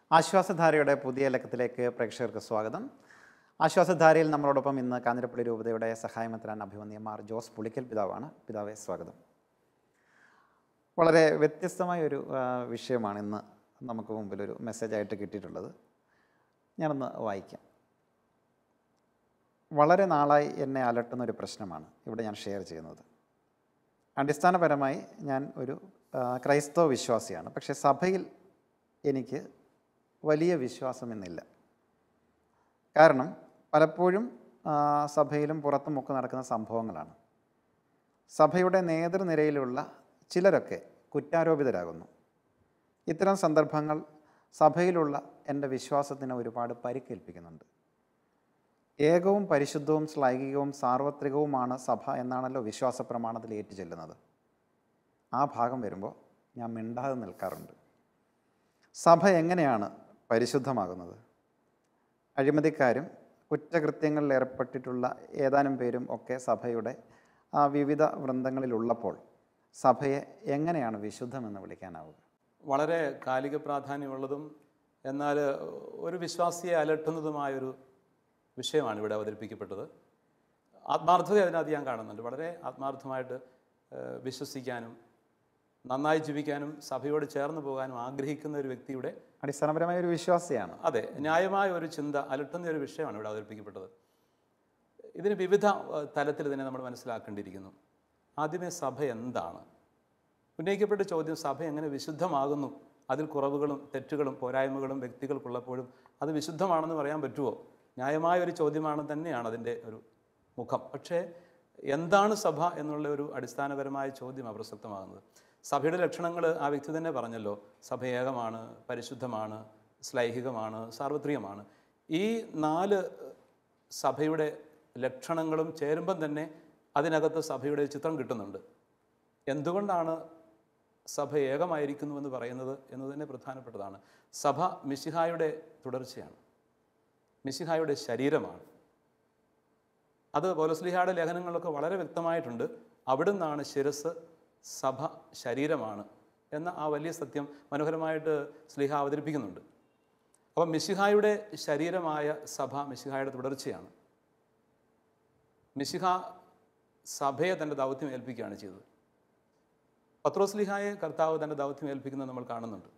ആശ്വാസധാരയുടെ പുതിയ ലക്കത്തിലേക്ക് പ്രേക്ഷകർക്ക് സ്വാഗതം ആശ്വാസധാരയിൽ നമ്മളോടൊപ്പം ഇന്ന് കാഞ്ഞിരപ്പള്ളി രൂപതയുടെ സഹായമെത്രാൻ അഭിമന്യ മാർ ജോസ് പുളിക്കൽ പിതാവാണ് പിതാവെ സ്വാഗതം വളരെ വ്യത്യസ്തമായ ഒരു ആ, വിഷയമാണ് ഇന്ന് നമുക്ക് മുമ്പിൽ ഒരു മെസ്സേജായിട്ട് കിട്ടിയിട്ടുള്ളത് ഞാനൊന്ന് വായിക്കാം വളരെ നാളായി എന്നെ അലട്ടുന്ന ഒരു പ്രശ്നമാണ് ഇവിടെ ഞാൻ ഷെയർ ചെയ്യുന്നത് അടിസ്ഥാനപരമായി ഞാൻ ഒരു ആ, ക്രൈസ്തവ വിശ്വാസിയാണ് പക്ഷേ സഭയിൽ എനിക്ക് വലിയ വിശ്വാസമെന്നില്ല കാരണം പലപ്പോഴും ആ, സഭയിലും പുറത്തുമൊക്കെ നടക്കുന്ന സംഭവങ്ങളാണ് സഭയുടെ നേതൃനിരയിലുള്ള ചിലരൊക്കെ കുറ്റാരോപിതരാകുന്നു ഇത്തരം സന്ദർഭങ്ങൾ സഭയിലുള്ള എൻ്റെ വിശ്വാസത്തിന് ഒരുപാട് പരിക്കേൽപ്പിക്കുന്നുണ്ട് ഏകവും പരിശുദ്ധവും ശ്ലൈകികവും സാർവത്രികവുമാണ് സഭ എന്നാണല്ലോ വിശ്വാസ പ്രമാണത്തിൽ ഏറ്റുചൊല്ലുന്നത് ആ ഭാഗം വരുമ്പോൾ ഞാൻ മിണ്ടാതെ നിൽക്കാറുണ്ട് സഭ എങ്ങനെയാണ് പരിശുദ്ധമാകുന്നത് അഴിമതിക്കാരും കുറ്റകൃത്യങ്ങളിൽ ഏർപ്പെട്ടിട്ടുള്ള ഏതാനും പേരും ഒക്കെ സഭയുടെ ആ വിവിധ വൃന്ദങ്ങളിലുള്ളപ്പോൾ സഭയെ എങ്ങനെയാണ് വിശുദ്ധമെന്ന് വിളിക്കാനാവുക വളരെ കാലിക പ്രാധാന്യമുള്ളതും എന്നാൽ ഒരു വിശ്വാസിയെ അലട്ടുന്നതുമായൊരു വിഷയമാണ് ഇവിടെ അവതരിപ്പിക്കപ്പെട്ടത് ആത്മാർത്ഥത അതിനകത്ത് ഞാൻ കാണുന്നുണ്ട് വളരെ ആത്മാർത്ഥമായിട്ട് ഏഹ്, വിശ്വസിക്കാനും നന്നായി ജീവിക്കാനും സഭയോട് ചേർന്ന് പോകാനും ആഗ്രഹിക്കുന്ന ഒരു വ്യക്തിയുടെ അടിസ്ഥാനപരമായ ഒരു വിശ്വാസിയാണ് അതെ ന്യായമായ ഒരു ചിന്ത അലട്ടുന്ന ഒരു വിഷയമാണ് ഇവിടെ അവതരിപ്പിക്കപ്പെട്ടത് ഇതിന് വിവിധ ഏഹ്, തലത്തിൽ തന്നെ നമ്മൾ മനസ്സിലാക്കേണ്ടിയിരിക്കുന്നു ആദ്യമേ സഭ എന്താണ് ഉന്നയിക്കപ്പെട്ട ചോദ്യം സഭ എങ്ങനെ വിശുദ്ധമാകുന്നു അതിൽ കുറവുകളും തെറ്റുകളും പോരായ്മകളും വ്യക്തികൾക്കുള്ളപ്പോഴും അത് വിശുദ്ധമാണെന്ന് പറയാൻ പറ്റുമോ ന്യായമായ ഒരു ചോദ്യമാണ് തന്നെയാണ് അതിൻ്റെ ഒരു മുഖം പക്ഷേ എന്താണ് സഭ എന്നുള്ള ഒരു അടിസ്ഥാനപരമായ ചോദ്യം അപ്രസക്തമാകുന്നത് സഭയുടെ ലക്ഷണങ്ങൾ ആ വ്യക്തി തന്നെ പറഞ്ഞല്ലോ സഭ ഏകമാണ് പരിശുദ്ധമാണ് ശ്ലൈഹികമാണ് സാർവത്രികമാണ് ഈ നാല് സഭയുടെ ലക്ഷണങ്ങളും ചേരുമ്പം തന്നെ അതിനകത്ത് സഭയുടെ ചിത്രം കിട്ടുന്നുണ്ട് എന്തുകൊണ്ടാണ് സഭ ഏകമായിരിക്കുന്നുവെന്ന് പറയുന്നത് എന്ന് തന്നെ പ്രധാനപ്പെട്ടതാണ് സഭ മിശിഹായുടെ തുടർച്ചയാണ് മിശിഹായുടെ ശരീരമാണ് അത് പൗലസ്ലിഹായുടെ ലേഖനങ്ങളിലൊക്കെ വളരെ വ്യക്തമായിട്ടുണ്ട് അവിടുന്നാണ് ശിരസ് സഭ ശരീരമാണ് എന്ന ആ വലിയ സത്യം മനോഹരമായിട്ട് സ്ലിഹ അവതരിപ്പിക്കുന്നുണ്ട് അപ്പം മിശിഹായുടെ ശരീരമായ സഭ മിശിഹായുടെ തുടർച്ചയാണ് മിശിഹ സഭയെ തൻ്റെ ദൗത്യം ഏൽപ്പിക്കുകയാണ് ചെയ്തത് പത്രോസ്ലിഹായെ കർത്താവ് തൻ്റെ ദൗത്യം ഏൽപ്പിക്കുന്നത് നമ്മൾ കാണുന്നുണ്ട്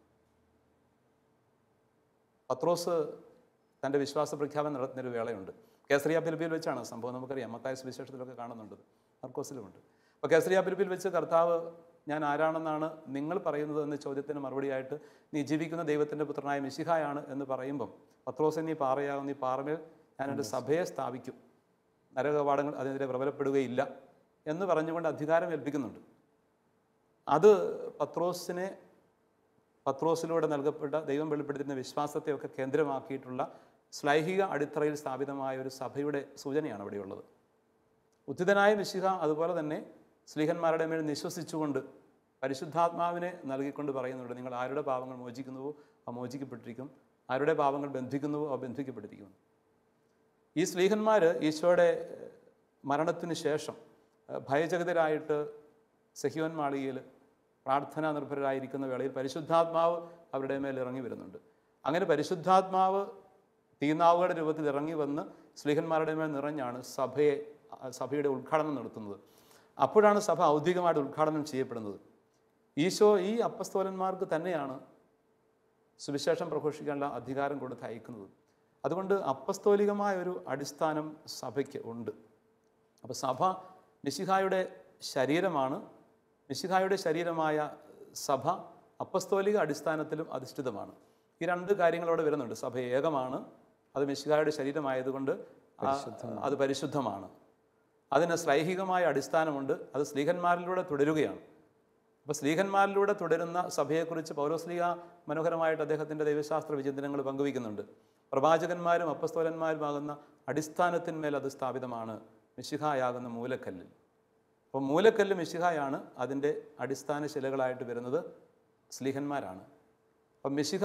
പത്രോസ് തൻ്റെ വിശ്വാസ പ്രഖ്യാപനം നടത്തുന്നൊരു വേളയുണ്ട് കേസറിയ പിലിപ്പിയിൽ വെച്ചാണ് സംഭവം നമുക്കറിയാം മത്തായ സുവിശേഷത്തിലൊക്കെ കാണുന്നുണ്ട് മർക്കോസിലുമുണ്ട് അപ്പോൾ കേസറിയ പിലിപ്പിൽ വെച്ച് കർത്താവ് ഞാൻ ആരാണെന്നാണ് നിങ്ങൾ പറയുന്നത് എന്ന ചോദ്യത്തിന് മറുപടിയായിട്ട് നീ ജീവിക്കുന്ന ദൈവത്തിൻ്റെ പുത്രനായ മിശിഹായാണ് എന്ന് പറയുമ്പം പത്രോസ് നീ പാറയാകും നീ പാറമേൽ ഞാൻ എൻ്റെ സഭയെ സ്ഥാപിക്കും നരകവാടങ്ങൾ അതിനെതിരെ പ്രബലപ്പെടുകയില്ല എന്ന് പറഞ്ഞുകൊണ്ട് അധികാരം ഏൽപ്പിക്കുന്നുണ്ട് അത് പത്രോസിനെ പത്രോസിലൂടെ നൽകപ്പെട്ട ദൈവം വെളിപ്പെടുത്തുന്ന വിശ്വാസത്തെയൊക്കെ കേന്ദ്രമാക്കിയിട്ടുള്ള ശ്ലൈഹിക അടിത്തറയിൽ സ്ഥാപിതമായ ഒരു സഭയുടെ സൂചനയാണ് അവിടെയുള്ളത് ഉദ്ധിതനായ മിശിഹ അതുപോലെ തന്നെ സ്ലീഹന്മാരുടെ മേൽ നിശ്വസിച്ചുകൊണ്ട് പരിശുദ്ധാത്മാവിനെ നൽകിക്കൊണ്ട് പറയുന്നുണ്ട് നിങ്ങൾ ആരുടെ പാപങ്ങൾ മോചിക്കുന്നുവോ ആ മോചിക്കപ്പെട്ടിരിക്കും ആരുടെ പാപങ്ങൾ ബന്ധിക്കുന്നുവോ ആ ബന്ധിക്കപ്പെട്ടിരിക്കും ഈ സ്ലീഹന്മാർ ഈശോയുടെ മരണത്തിന് ശേഷം ഏഹ്, ഭയചകിതരായിട്ട് സഹിയോൻ മാളികയിൽ പ്രാർത്ഥനാ നിർഭരരായിരിക്കുന്ന വേളയിൽ പരിശുദ്ധാത്മാവ് അവരുടെ മേൽ ഇറങ്ങി വരുന്നുണ്ട് അങ്ങനെ പരിശുദ്ധാത്മാവ് തീനാവുകളുടെ രൂപത്തിൽ ഇറങ്ങി വന്ന് സ്ലീഹന്മാരുടെ മേൽ നിറഞ്ഞാണ് സഭയെ ആ, സഭയുടെ ഉദ്ഘാടനം നടത്തുന്നത് അപ്പോഴാണ് സഭ ഔദ്യോഗികമായിട്ട് ഉദ്ഘാടനം ചെയ്യപ്പെടുന്നത് ഈശോ ഈ അപ്പസ്തോലന്മാർക്ക് തന്നെയാണ് സുവിശേഷം പ്രഘോഷിക്കാനുള്ള അധികാരം കൊടുത്ത് അയക്കുന്നത് അതുകൊണ്ട് അപ്പസ്തോലികമായ ഒരു അടിസ്ഥാനം സഭയ്ക്ക് ഉണ്ട് അപ്പോൾ സഭ മിശിഹായുടെ ശരീരമാണ് മിശിഹായുടെ ശരീരമായ സഭ അപ്പസ്തോലിക അടിസ്ഥാനത്തിലും അധിഷ്ഠിതമാണ് ഈ രണ്ട് കാര്യങ്ങൾ അവിടെ വരുന്നുണ്ട് സഭ ഏകമാണ് അത് മിശിഹായുടെ ശരീരമായതുകൊണ്ട് ആ- അത് പരിശുദ്ധമാണ് അതിന് ശ്ലൈഹികമായ അടിസ്ഥാനമുണ്ട് അത് സ്ലീഹന്മാരിലൂടെ തുടരുകയാണ് അപ്പോൾ സ്ലീഹന്മാരിലൂടെ തുടരുന്ന സഭയെക്കുറിച്ച് പൗരോസ്ലീഹ മനോഹരമായിട്ട് അദ്ദേഹത്തിൻ്റെ ദൈവശാസ്ത്ര വിചിന്തനങ്ങൾ പങ്കുവയ്ക്കുന്നുണ്ട് പ്രവാചകന്മാരും അപ്പസ്തോലന്മാരുമാകുന്ന അടിസ്ഥാനത്തിന്മേൽ അത് സ്ഥാപിതമാണ് മിശിഹായാകുന്ന മൂലക്കല്ലിൽ അപ്പോൾ മൂലക്കല്ല് മിശിഹായാണ് അതിൻ്റെ അടിസ്ഥാന ശിലകളായിട്ട് വരുന്നത് സ്ലീഹന്മാരാണ് അപ്പം മിശിഹ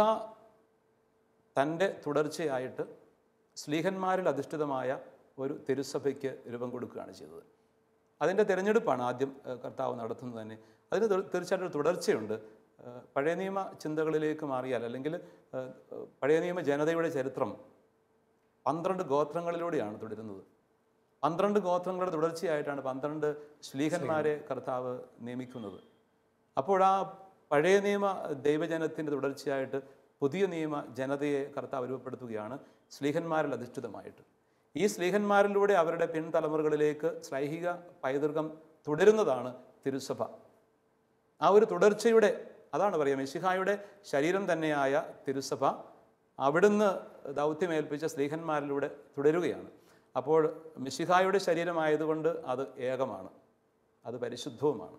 തൻ്റെ തുടർച്ചയായിട്ട് സ്ലീഹന്മാരിൽ അധിഷ്ഠിതമായ ഒരു തിരുസഭയ്ക്ക് രൂപം കൊടുക്കുകയാണ് ചെയ്തത് അതിൻ്റെ തിരഞ്ഞെടുപ്പാണ് ആദ്യം ഏഹ്, കർത്താവ് നടത്തുന്നത് തന്നെ അതിന് തീർ- തീർച്ചയായിട്ടും ഒരു തുടർച്ചയുണ്ട് ഏഹ്, പഴയ നിയമ ചിന്തകളിലേക്ക് മാറിയാൽ അല്ലെങ്കിൽ ഏഹ്, പഴയ നിയമ ജനതയുടെ ചരിത്രം പന്ത്രണ്ട് ഗോത്രങ്ങളിലൂടെയാണ് തുടരുന്നത് പന്ത്രണ്ട് ഗോത്രങ്ങളുടെ തുടർച്ചയായിട്ടാണ് പന്ത്രണ്ട് ശ്ലീഹന്മാരെ കർത്താവ് നിയമിക്കുന്നത് അപ്പോൾ ആ പഴയ നിയമ ദൈവജനത്തിൻ്റെ തുടർച്ചയായിട്ട് പുതിയ നിയമ ജനതയെ കർത്താവ് രൂപപ്പെടുത്തുകയാണ് സ്ലീഹന്മാരിൽ അധിഷ്ഠിതമായിട്ട് ഈ സ്ലീഹന്മാരിലൂടെ അവരുടെ പിൻതലമുറകളിലേക്ക് ശ്ലൈഹിക പൈതൃകം തുടരുന്നതാണ് തിരുസഭ ആ ഒരു തുടർച്ചയുടെ അതാണ് പറയുക മെസ്സിഹായുടെ ശരീരം തന്നെയായ തിരുസഭ അവിടുന്ന് ദൗത്യമേൽപ്പിച്ച സ്ത്രീഹന്മാരിലൂടെ തുടരുകയാണ് അപ്പോൾ മിശിഹായുടെ ശരീരമായതുകൊണ്ട് അത് ഏകമാണ് അത് പരിശുദ്ധവുമാണ്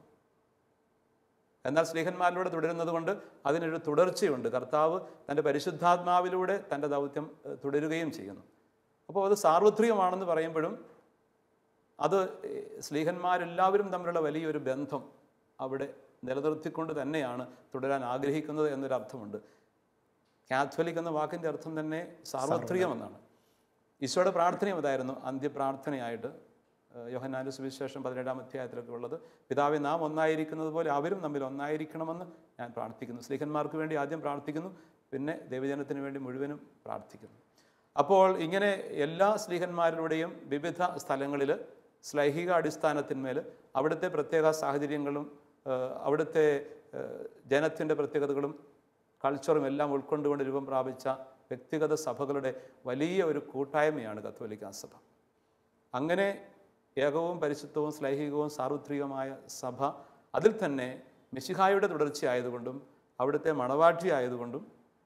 എന്നാൽ സ്നേഹന്മാരിലൂടെ തുടരുന്നത് കൊണ്ട് അതിനൊരു തുടർച്ചയുണ്ട് കർത്താവ് തൻ്റെ പരിശുദ്ധാത്മാവിലൂടെ തൻ്റെ ദൗത്യം ഏഹ്, തുടരുകയും ചെയ്യുന്നു അപ്പോൾ അത് സാർവത്രികമാണെന്ന് പറയുമ്പോഴും അത് ഏഹ്, സ്ലീഹന്മാരെല്ലാവരും തമ്മിലുള്ള വലിയൊരു ബന്ധം അവിടെ നിലനിർത്തിക്കൊണ്ട് തന്നെയാണ് തുടരാൻ ആഗ്രഹിക്കുന്നത് എന്നൊരർത്ഥമുണ്ട് കാത്തോലിക് എന്ന വാക്കിൻ്റെ അർത്ഥം തന്നെ സാർവത്രികം എന്നാണ് ഈശോയുടെ പ്രാർത്ഥനയും അതായിരുന്നു അന്ത്യപ്രാർത്ഥനയായിട്ട് ഏഹ്, യോഹന്നാന്റെ സുവിശേഷം പതിനേഴാം അധ്യായത്തിലൊക്കെ ഉള്ളത് പിതാവെ നാം ഒന്നായിരിക്കുന്നത് പോലെ അവരും തമ്മിൽ ഒന്നായിരിക്കണമെന്ന് ഞാൻ പ്രാർത്ഥിക്കുന്നു സ്ലീഹന്മാർക്ക് വേണ്ടി ആദ്യം പ്രാർത്ഥിക്കുന്നു പിന്നെ ദൈവജനത്തിന് വേണ്ടി മുഴുവനും പ്രാർത്ഥിക്കുന്നു അപ്പോൾ ഇങ്ങനെ എല്ലാ സ്ലീഹന്മാരിലൂടെയും വിവിധ സ്ഥലങ്ങളിൽ ശ്ലൈഹിക അടിസ്ഥാനത്തിന്മേൽ അവിടുത്തെ പ്രത്യേക സാഹചര്യങ്ങളും ഏഹ്, അവിടുത്തെ ജനത്തിൻ്റെ പ്രത്യേകതകളും കൾച്ചറും എല്ലാം ഉൾക്കൊണ്ടുകൊണ്ട് രൂപം പ്രാപിച്ച വ്യക്തിഗത സഭകളുടെ വലിയ ഒരു കൂട്ടായ്മയാണ് കത്തോലിക്ക സഭ അങ്ങനെ ഏകവും പരിശുദ്ധവും ശ്ലൈഹികവും സാർവത്രികമായ സഭ അതിൽ തന്നെ മിശിഹായുടെ തുടർച്ചയായതുകൊണ്ടും അവിടുത്തെ മണവാട്ടി ആയതുകൊണ്ടും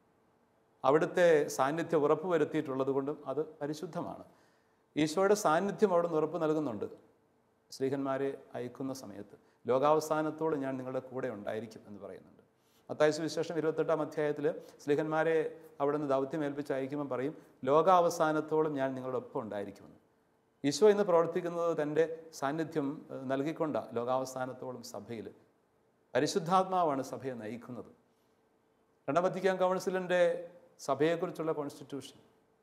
അവിടുത്തെ സാന്നിധ്യം ഉറപ്പുവരുത്തിയിട്ടുള്ളത് കൊണ്ടും അത് പരിശുദ്ധമാണ് ഈശോയുടെ സാന്നിധ്യം അവിടെ നിന്ന് ഉറപ്പ് നൽകുന്നുണ്ട് സ്ത്രീഹന്മാരെ അയക്കുന്ന സമയത്ത് ലോകാവസാനത്തോളം ഞാൻ നിങ്ങളുടെ കൂടെ ഉണ്ടായിരിക്കും എന്ന് പറയുന്നുണ്ട് മത്തായ സുവിശേഷം ഇരുപത്തെട്ടാം അധ്യായത്തിൽ സ്ത്രീഹന്മാരെ അവിടെ നിന്ന് ദൗത്യം ഏൽപ്പിച്ച് അയക്കുമ്പോൾ പറയും ലോകാവസാനത്തോളം ഞാൻ നിങ്ങളുടെ ഒപ്പം ഉണ്ടായിരിക്കുമെന്ന് ഈശോ ഇന്ന് പ്രവർത്തിക്കുന്നത് തൻ്റെ സാന്നിധ്യം ഏഹ്, നൽകിക്കൊണ്ടാണ് ലോകാവസാനത്തോളം സഭയിൽ പരിശുദ്ധാത്മാവാണ് സഭയെ നയിക്കുന്നത് രണ്ടാം വത്തിക്കാൻ കൗൺസിലിൻ്റെ സഭയെക്കുറിച്ചുള്ള കോൺസ്റ്റിറ്റ്യൂഷൻ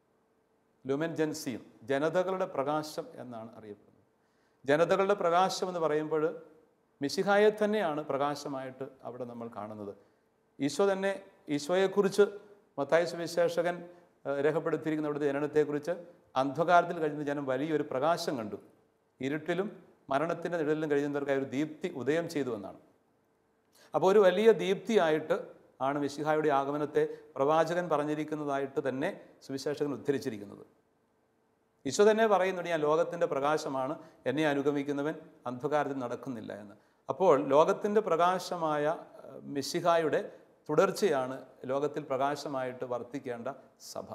ലുമൻ ജൻസിയും ജനതകളുടെ പ്രകാശം എന്നാണ് അറിയപ്പെടുന്നത് ജനതകളുടെ പ്രകാശം എന്ന് പറയുമ്പോൾ മിശിഹായെ തന്നെയാണ് പ്രകാശമായിട്ട് അവിടെ നമ്മൾ കാണുന്നത് ഈശോ തന്നെ ഈശോയെക്കുറിച്ച് മത്തായ സുവിശേഷകൻ ഏഹ്, രേഖപ്പെടുത്തിയിരിക്കുന്ന അവിടുത്തെ ജനനത്തെക്കുറിച്ച് അന്ധകാരത്തിൽ കഴിയുന്ന ജനം വലിയൊരു പ്രകാശം കണ്ടു ഇരുട്ടിലും മരണത്തിൻ്റെ നിഴലിലും കഴിയുന്നവർക്കായി ഒരു ദീപ്തി ഉദയം ചെയ്തു എന്നാണ് അപ്പോൾ ഒരു വലിയ ദീപ്തിയായിട്ട് ആണ് മിശിഹായുടെ ആഗമനത്തെ പ്രവാചകൻ പറഞ്ഞിരിക്കുന്നതായിട്ട് തന്നെ സുവിശേഷകൻ ഉദ്ധരിച്ചിരിക്കുന്നത് ഈശോ തന്നെ പറയുന്നുണ്ട് ഞാൻ ലോകത്തിൻ്റെ പ്രകാശമാണ് എന്നെ അനുഗമിക്കുന്നവൻ അന്ധകാരത്തിൽ നടക്കുന്നില്ല എന്ന് അപ്പോൾ ലോകത്തിൻ്റെ പ്രകാശമായ ഏഹ്, മിശിഹായുടെ തുടർച്ചയാണ് ലോകത്തിൽ പ്രകാശമായിട്ട് വർത്തിക്കേണ്ട സഭ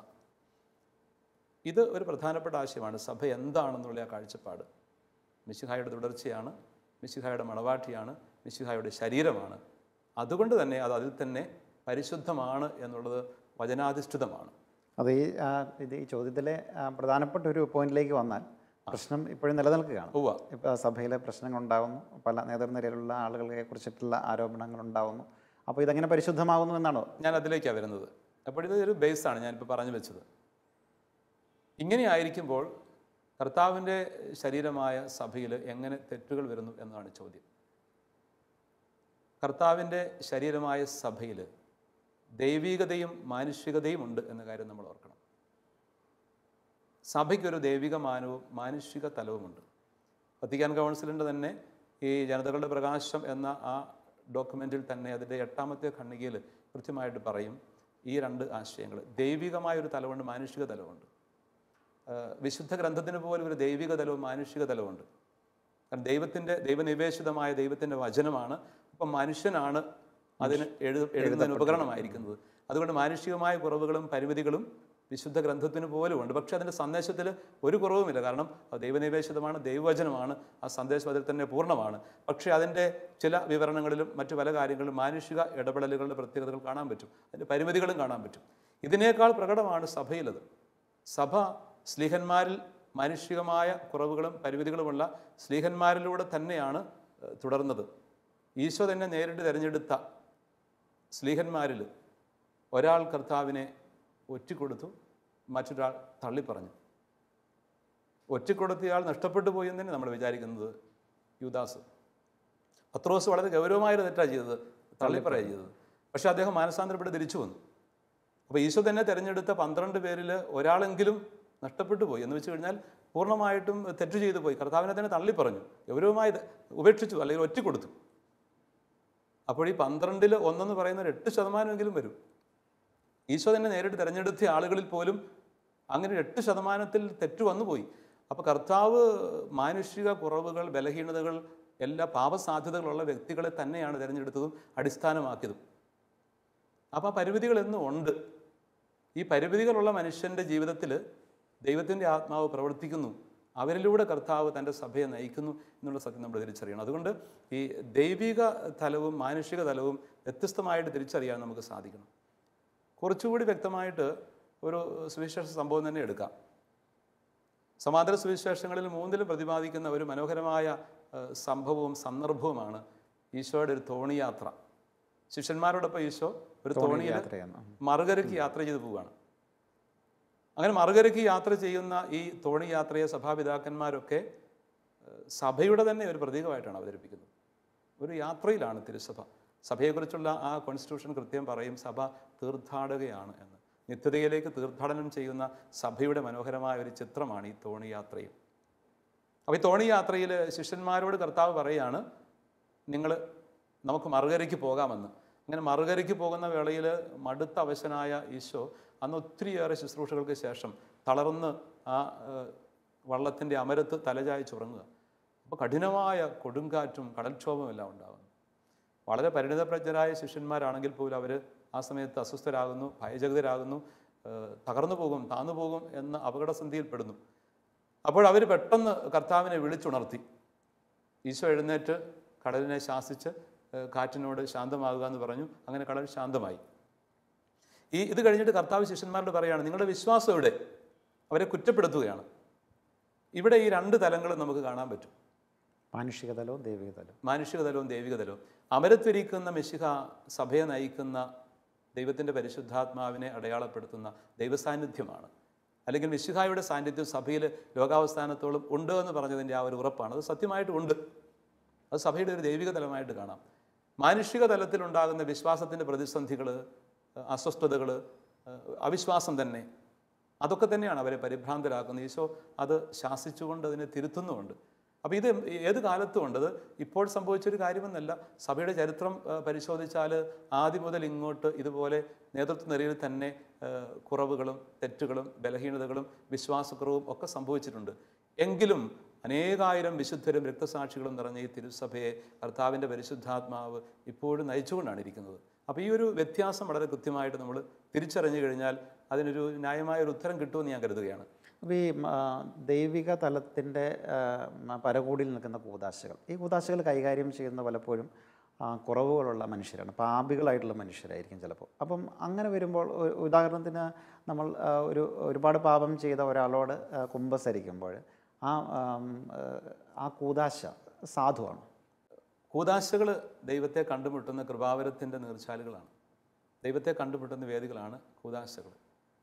ഇത് ഒരു പ്രധാനപ്പെട്ട ആശയമാണ് സഭ എന്താണെന്നുള്ള ആ കാഴ്ചപ്പാട് മിശിഹായുടെ തുടർച്ചയാണ് മിശിഹായുടെ മണവാട്ടിയാണ് മിശിഹായുടെ ശരീരമാണ് അതുകൊണ്ട് തന്നെ അത് അതിൽ തന്നെ പരിശുദ്ധമാണ് എന്നുള്ളത് വചനാധിഷ്ഠിതമാണ് അത് ഈ ആ, ഇത് ഈ ചോദ്യത്തിലെ ആ, പ്രധാനപ്പെട്ട ഒരു പോയിന്റിലേക്ക് വന്നാൽ പ്രശ്നം ഇപ്പോഴും നിലനിൽക്കുകയാണ് ഉവ്വ ഇപ്പോൾ സഭയിലെ പ്രശ്നങ്ങൾ ഉണ്ടാകുന്നു പല നേതൃനിരയിലുള്ള ആളുകളെ കുറിച്ചിട്ടുള്ള ആരോപണങ്ങൾ ഉണ്ടാകുന്നു അപ്പോൾ ഇതെങ്ങനെ പരിശുദ്ധമാകുന്നു എന്നാണോ ഞാൻ അതിലേക്കാണ് വരുന്നത് അപ്പോൾ ഇത് ഒരു ബേസാണ് ഞാനിപ്പോൾ പറഞ്ഞു വെച്ചത് ഇങ്ങനെ ആയിരിക്കുമ്പോൾ കർത്താവിൻ്റെ ശരീരമായ സഭയിൽ എങ്ങനെ തെറ്റുകൾ വരുന്നു എന്നതാണ് ചോദ്യം കർത്താവിൻ്റെ ശരീരമായ സഭയിൽ ദൈവികതയും മാനുഷികതയും ഉണ്ട് എന്ന കാര്യം നമ്മൾ ഓർക്കണം സഭയ്ക്കൊരു ദൈവിക മാനവും മാനുഷിക തലവുമുണ്ട് വത്തിക്കാൻ കൗൺസിലിൻ്റെ തന്നെ ഈ ജനതകളുടെ പ്രകാശം എന്ന ആ ഡോക്യുമെൻറ്റിൽ തന്നെ അതിൻ്റെ എട്ടാമത്തെ ഖണ്ഡികയിൽ കൃത്യമായിട്ട് പറയും ഈ രണ്ട് ആശയങ്ങൾ ദൈവികമായ ഒരു തലമുണ്ട് മാനുഷിക തലമുണ്ട് ആഹ് വിശുദ്ധ ഗ്രന്ഥത്തിന് പോലും ഒരു ദൈവിക തലവും മാനുഷിക തലവുമുണ്ട് കാരണം ദൈവത്തിൻ്റെ ദൈവനിവേശിതമായ ദൈവത്തിൻ്റെ വചനമാണ് അപ്പം മനുഷ്യനാണ് അതിന് എഴു എഴുതുന്നതിന് ഉപകരണമായിരിക്കുന്നത് അതുകൊണ്ട് മാനുഷികമായ കുറവുകളും പരിമിതികളും വിശുദ്ധ ഗ്രന്ഥത്തിന് പോലും ഉണ്ട് പക്ഷേ അതിൻ്റെ സന്ദേശത്തിൽ ഒരു കുറവുമില്ല കാരണം അത് ദൈവനിവേശിതമാണ് ദൈവവചനമാണ് ആ സന്ദേശം അതിൽ തന്നെ പൂർണ്ണമാണ് പക്ഷേ അതിൻ്റെ ചില വിവരണങ്ങളിലും മറ്റു പല കാര്യങ്ങളിലും മാനുഷിക ഇടപെടലുകളുടെ പ്രത്യേകതകൾ കാണാൻ പറ്റും അതിൻ്റെ പരിമിതികളും കാണാൻ പറ്റും ഇതിനേക്കാൾ പ്രകടമാണ് സഭയിലത് സഭ സ്ലീഹന്മാരിൽ മാനുഷികമായ കുറവുകളും പരിമിതികളുമുള്ള സ്ലീഹന്മാരിലൂടെ തന്നെയാണ് ഏഹ്, തുടർന്നത് ഈശോ തന്നെ നേരിട്ട് തിരഞ്ഞെടുത്ത സ്ലീഹന്മാരിൽ ഒരാൾ കർത്താവിനെ ഒറ്റിക്കൊടുത്തു മറ്റൊരാൾ തള്ളിപ്പറഞ്ഞു ഒറ്റിക്കൊടുത്തയാൾ നഷ്ടപ്പെട്ടു പോയി എന്ന് തന്നെ നമ്മൾ വിചാരിക്കുന്നത് യുദാസ് പത്രോസ് വളരെ ഗൗരവമായൊരു തെറ്റാണ് ചെയ്തത് തള്ളിപ്പറയുക ചെയ്തത് പക്ഷേ അദ്ദേഹം മാനസാന്തരപ്പെട്ട് തിരിച്ചു വന്നു അപ്പോൾ ഈശോ തന്നെ തിരഞ്ഞെടുത്ത പന്ത്രണ്ട് പേരിൽ ഒരാളെങ്കിലും നഷ്ടപ്പെട്ടു പോയി എന്ന് വെച്ച് കഴിഞ്ഞാൽ പൂർണ്ണമായിട്ടും തെറ്റ് ചെയ്തു പോയി കർത്താവിനെ തന്നെ തള്ളി പറഞ്ഞു ഗൗരവമായി ഇത് ഉപേക്ഷിച്ചു അല്ലെങ്കിൽ ഒറ്റ കൊടുത്തു അപ്പോൾ ഈ പന്ത്രണ്ടിൽ ഒന്നെന്ന് പറയുന്ന ഒരു എട്ട് ശതമാനമെങ്കിലും വരും ഈശോ തന്നെ നേരിട്ട് തിരഞ്ഞെടുത്ത ആളുകളിൽ പോലും അങ്ങനെ ഒരു എട്ട് ശതമാനത്തിൽ തെറ്റ് വന്നുപോയി അപ്പോൾ കർത്താവ് മാനുഷിക കുറവുകൾ ബലഹീനതകൾ എല്ലാ പാപസാധ്യതകളുള്ള വ്യക്തികളെ തന്നെയാണ് തിരഞ്ഞെടുത്തതും അടിസ്ഥാനമാക്കിയതും അപ്പോൾ ആ പരിമിതികൾ എന്നും ഉണ്ട് ഈ പരിമിതികളുള്ള മനുഷ്യൻ്റെ ജീവിതത്തിൽ ദൈവത്തിൻ്റെ ആത്മാവ് പ്രവർത്തിക്കുന്നു അവരിലൂടെ കർത്താവ് തൻ്റെ സഭയെ നയിക്കുന്നു എന്നുള്ള സത്യം നമ്മൾ തിരിച്ചറിയണം അതുകൊണ്ട് ഈ ദൈവിക തലവും മാനുഷിക തലവും വ്യത്യസ്തമായിട്ട് തിരിച്ചറിയാൻ നമുക്ക് സാധിക്കണം കുറച്ചുകൂടി വ്യക്തമായിട്ട് ഒരു സുവിശേഷ സംഭവം തന്നെ എടുക്കാം സമാന്തര സുവിശേഷങ്ങളിൽ മൂന്നിലും പ്രതിപാദിക്കുന്ന ഒരു മനോഹരമായ ഏഹ്, സംഭവവും സന്ദർഭവുമാണ് ഈശോയുടെ ഒരു തോണിയാത്ര ശിഷ്യന്മാരോടൊപ്പം ഈശോ ഒരു തോണിയിൽ യാത്രയാണ് മറുകരയ്ക്ക് യാത്ര ചെയ്തു പോവുകയാണ് അങ്ങനെ മറുകരയ്ക്ക് യാത്ര ചെയ്യുന്ന ഈ തോണി യാത്രയെ സഭാപിതാക്കന്മാരൊക്കെ ഏഹ്, സഭയുടെ തന്നെ ഒരു പ്രതീകമായിട്ടാണ് അവതരിപ്പിക്കുന്നത് ഒരു യാത്രയിലാണ് തിരുസഭ സഭയെക്കുറിച്ചുള്ള ആ കോൺസ്റ്റിറ്റ്യൂഷൻ കൃത്യം പറയും സഭ തീർത്ഥാടകയാണ് എന്ന് നിത്യതയിലേക്ക് തീർത്ഥാടനം ചെയ്യുന്ന സഭയുടെ മനോഹരമായ ഒരു ചിത്രമാണ് ഈ തോണി യാത്രയും അപ്പോൾ ഈ തോണി യാത്രയിൽ ശിഷ്യന്മാരോട് കർത്താവ് പറയുകയാണ് നിങ്ങൾ നമുക്ക് മറുകരയ്ക്ക് പോകാമെന്ന് അങ്ങനെ മറുകരയ്ക്ക് പോകുന്ന വേളയിൽ മടുത്ത അവശനായ ഈശോ അന്ന് ഒത്തിരിയേറെ ശുശ്രൂഷകൾക്ക് ശേഷം തളർന്ന് ആ വള്ളത്തിൻ്റെ അമരത്ത് തലചായ്ച്ചുറങ്ങുക അപ്പോൾ കഠിനമായ കൊടുങ്കാറ്റും കടൽക്ഷോഭവും എല്ലാം ഉണ്ടാകുന്നു വളരെ പരിണിതപ്രജ്ഞരായ ശിഷ്യന്മാരാണെങ്കിൽ പോലും അവർ ആ സമയത്ത് അസ്വസ്ഥരാകുന്നു ഭയചകിതരാകുന്നു ഏഹ് തകർന്നു പോകും താന്നു പോകും എന്ന അപകടസന്ധിയിൽപ്പെടുന്നു അപ്പോൾ അവർ പെട്ടെന്ന് കർത്താവിനെ വിളിച്ചുണർത്തി ഈശോ എഴുന്നേറ്റ് കടലിനെ ശാസിച്ച് ഏഹ് കാറ്റിനോട് ശാന്തമാകുക എന്ന് പറഞ്ഞു അങ്ങനെ കടൽ ശാന്തമായി ഈ ഇത് കഴിഞ്ഞിട്ട് കർത്താവ് ശിഷ്യന്മാരോട് പറയുകയാണ് നിങ്ങളുടെ വിശ്വാസം എവിടെ അവരെ കുറ്റപ്പെടുത്തുകയാണ് ഇവിടെ ഈ രണ്ട് തലങ്ങളും നമുക്ക് കാണാൻ പറ്റും മാനുഷിക തലവും ദൈവിക തലവും മാനുഷിക തലവും ദൈവിക തലവും അമരത്വരിക്കുന്ന മെഷിഹ സഭയെ നയിക്കുന്ന ദൈവത്തിൻ്റെ പരിശുദ്ധാത്മാവിനെ അടയാളപ്പെടുത്തുന്ന ദൈവസാന്നിധ്യമാണ് അല്ലെങ്കിൽ മിശിഹായുടെ സാന്നിധ്യം സഭയിൽ ലോകാവസ്ഥാനത്തോളം ഉണ്ട് എന്ന് പറഞ്ഞതിൻ്റെ ആ ഒരു ഉറപ്പാണ് അത് സത്യമായിട്ടും ഉണ്ട് അത് സഭയുടെ ഒരു ദൈവിക തലമായിട്ട് കാണാം മാനുഷിക തലത്തിലുണ്ടാകുന്ന വിശ്വാസത്തിൻ്റെ പ്രതിസന്ധികൾ അസ്വസ്ഥതകൾ അവിശ്വാസം തന്നെ അതൊക്കെ തന്നെയാണ് അവരെ പരിഭ്രാന്തരാക്കുന്നത് ഈശോ അത് ശാസിച്ചുകൊണ്ട് അതിനെ തിരുത്തുന്നുമുണ്ട് അപ്പോൾ ഇത് ഏത് കാലത്തും ഉണ്ട് അത് ഇപ്പോൾ സംഭവിച്ചൊരു കാര്യമെന്നല്ല സഭയുടെ ചരിത്രം ആ, പരിശോധിച്ചാൽ ആദ്യം മുതൽ ഇങ്ങോട്ട് ഇതുപോലെ നേതൃത്വ നിരയിൽ തന്നെ ആ, കുറവുകളും തെറ്റുകളും ബലഹീനതകളും വിശ്വാസക്കുറവും ഒക്കെ സംഭവിച്ചിട്ടുണ്ട് എങ്കിലും അനേകായിരം വിശുദ്ധരും രക്തസാക്ഷികളും നിറഞ്ഞ ഈ തിരുസഭയെ കർത്താവിൻ്റെ പരിശുദ്ധാത്മാവ് ഇപ്പോഴും നയിച്ചുകൊണ്ടാണ് ഇരിക്കുന്നത് അപ്പോൾ ഈ ഒരു വ്യത്യാസം വളരെ കൃത്യമായിട്ട് നമ്മൾ തിരിച്ചറിഞ്ഞു കഴിഞ്ഞാൽ അതിനൊരു ന്യായമായ ഒരു ഉത്തരം കിട്ടുമെന്ന് ഞാൻ കരുതുകയാണ് അപ്പോൾ ഈ ആ, ദൈവിക തലത്തിൻ്റെ പരകൂടിയിൽ നിൽക്കുന്ന കൂതാശകൾ ഈ കൂതാശകൾ കൈകാര്യം ചെയ്യുന്ന പലപ്പോഴും ആ, കുറവുകളുള്ള മനുഷ്യരാണ് പാപികളായിട്ടുള്ള മനുഷ്യരായിരിക്കും ചിലപ്പോൾ അപ്പം അങ്ങനെ വരുമ്പോൾ ഒരു ഉദാഹരണത്തിന് നമ്മൾ ആ, ഒരു ഒരുപാട് പാപം ചെയ്ത ഒരാളോട് ആ, കുമ്പസരിക്കുമ്പോൾ ആ ആം, ആ, ആ കൂതാശ സാധുവാണ് കൂതാശകൾ ദൈവത്തെ കണ്ടുമുട്ടുന്ന കൃപാവരത്തിൻ്റെ നീർച്ചാലുകളാണ് ദൈവത്തെ കണ്ടുമുട്ടുന്ന വേദികളാണ് കൂതാശകൾ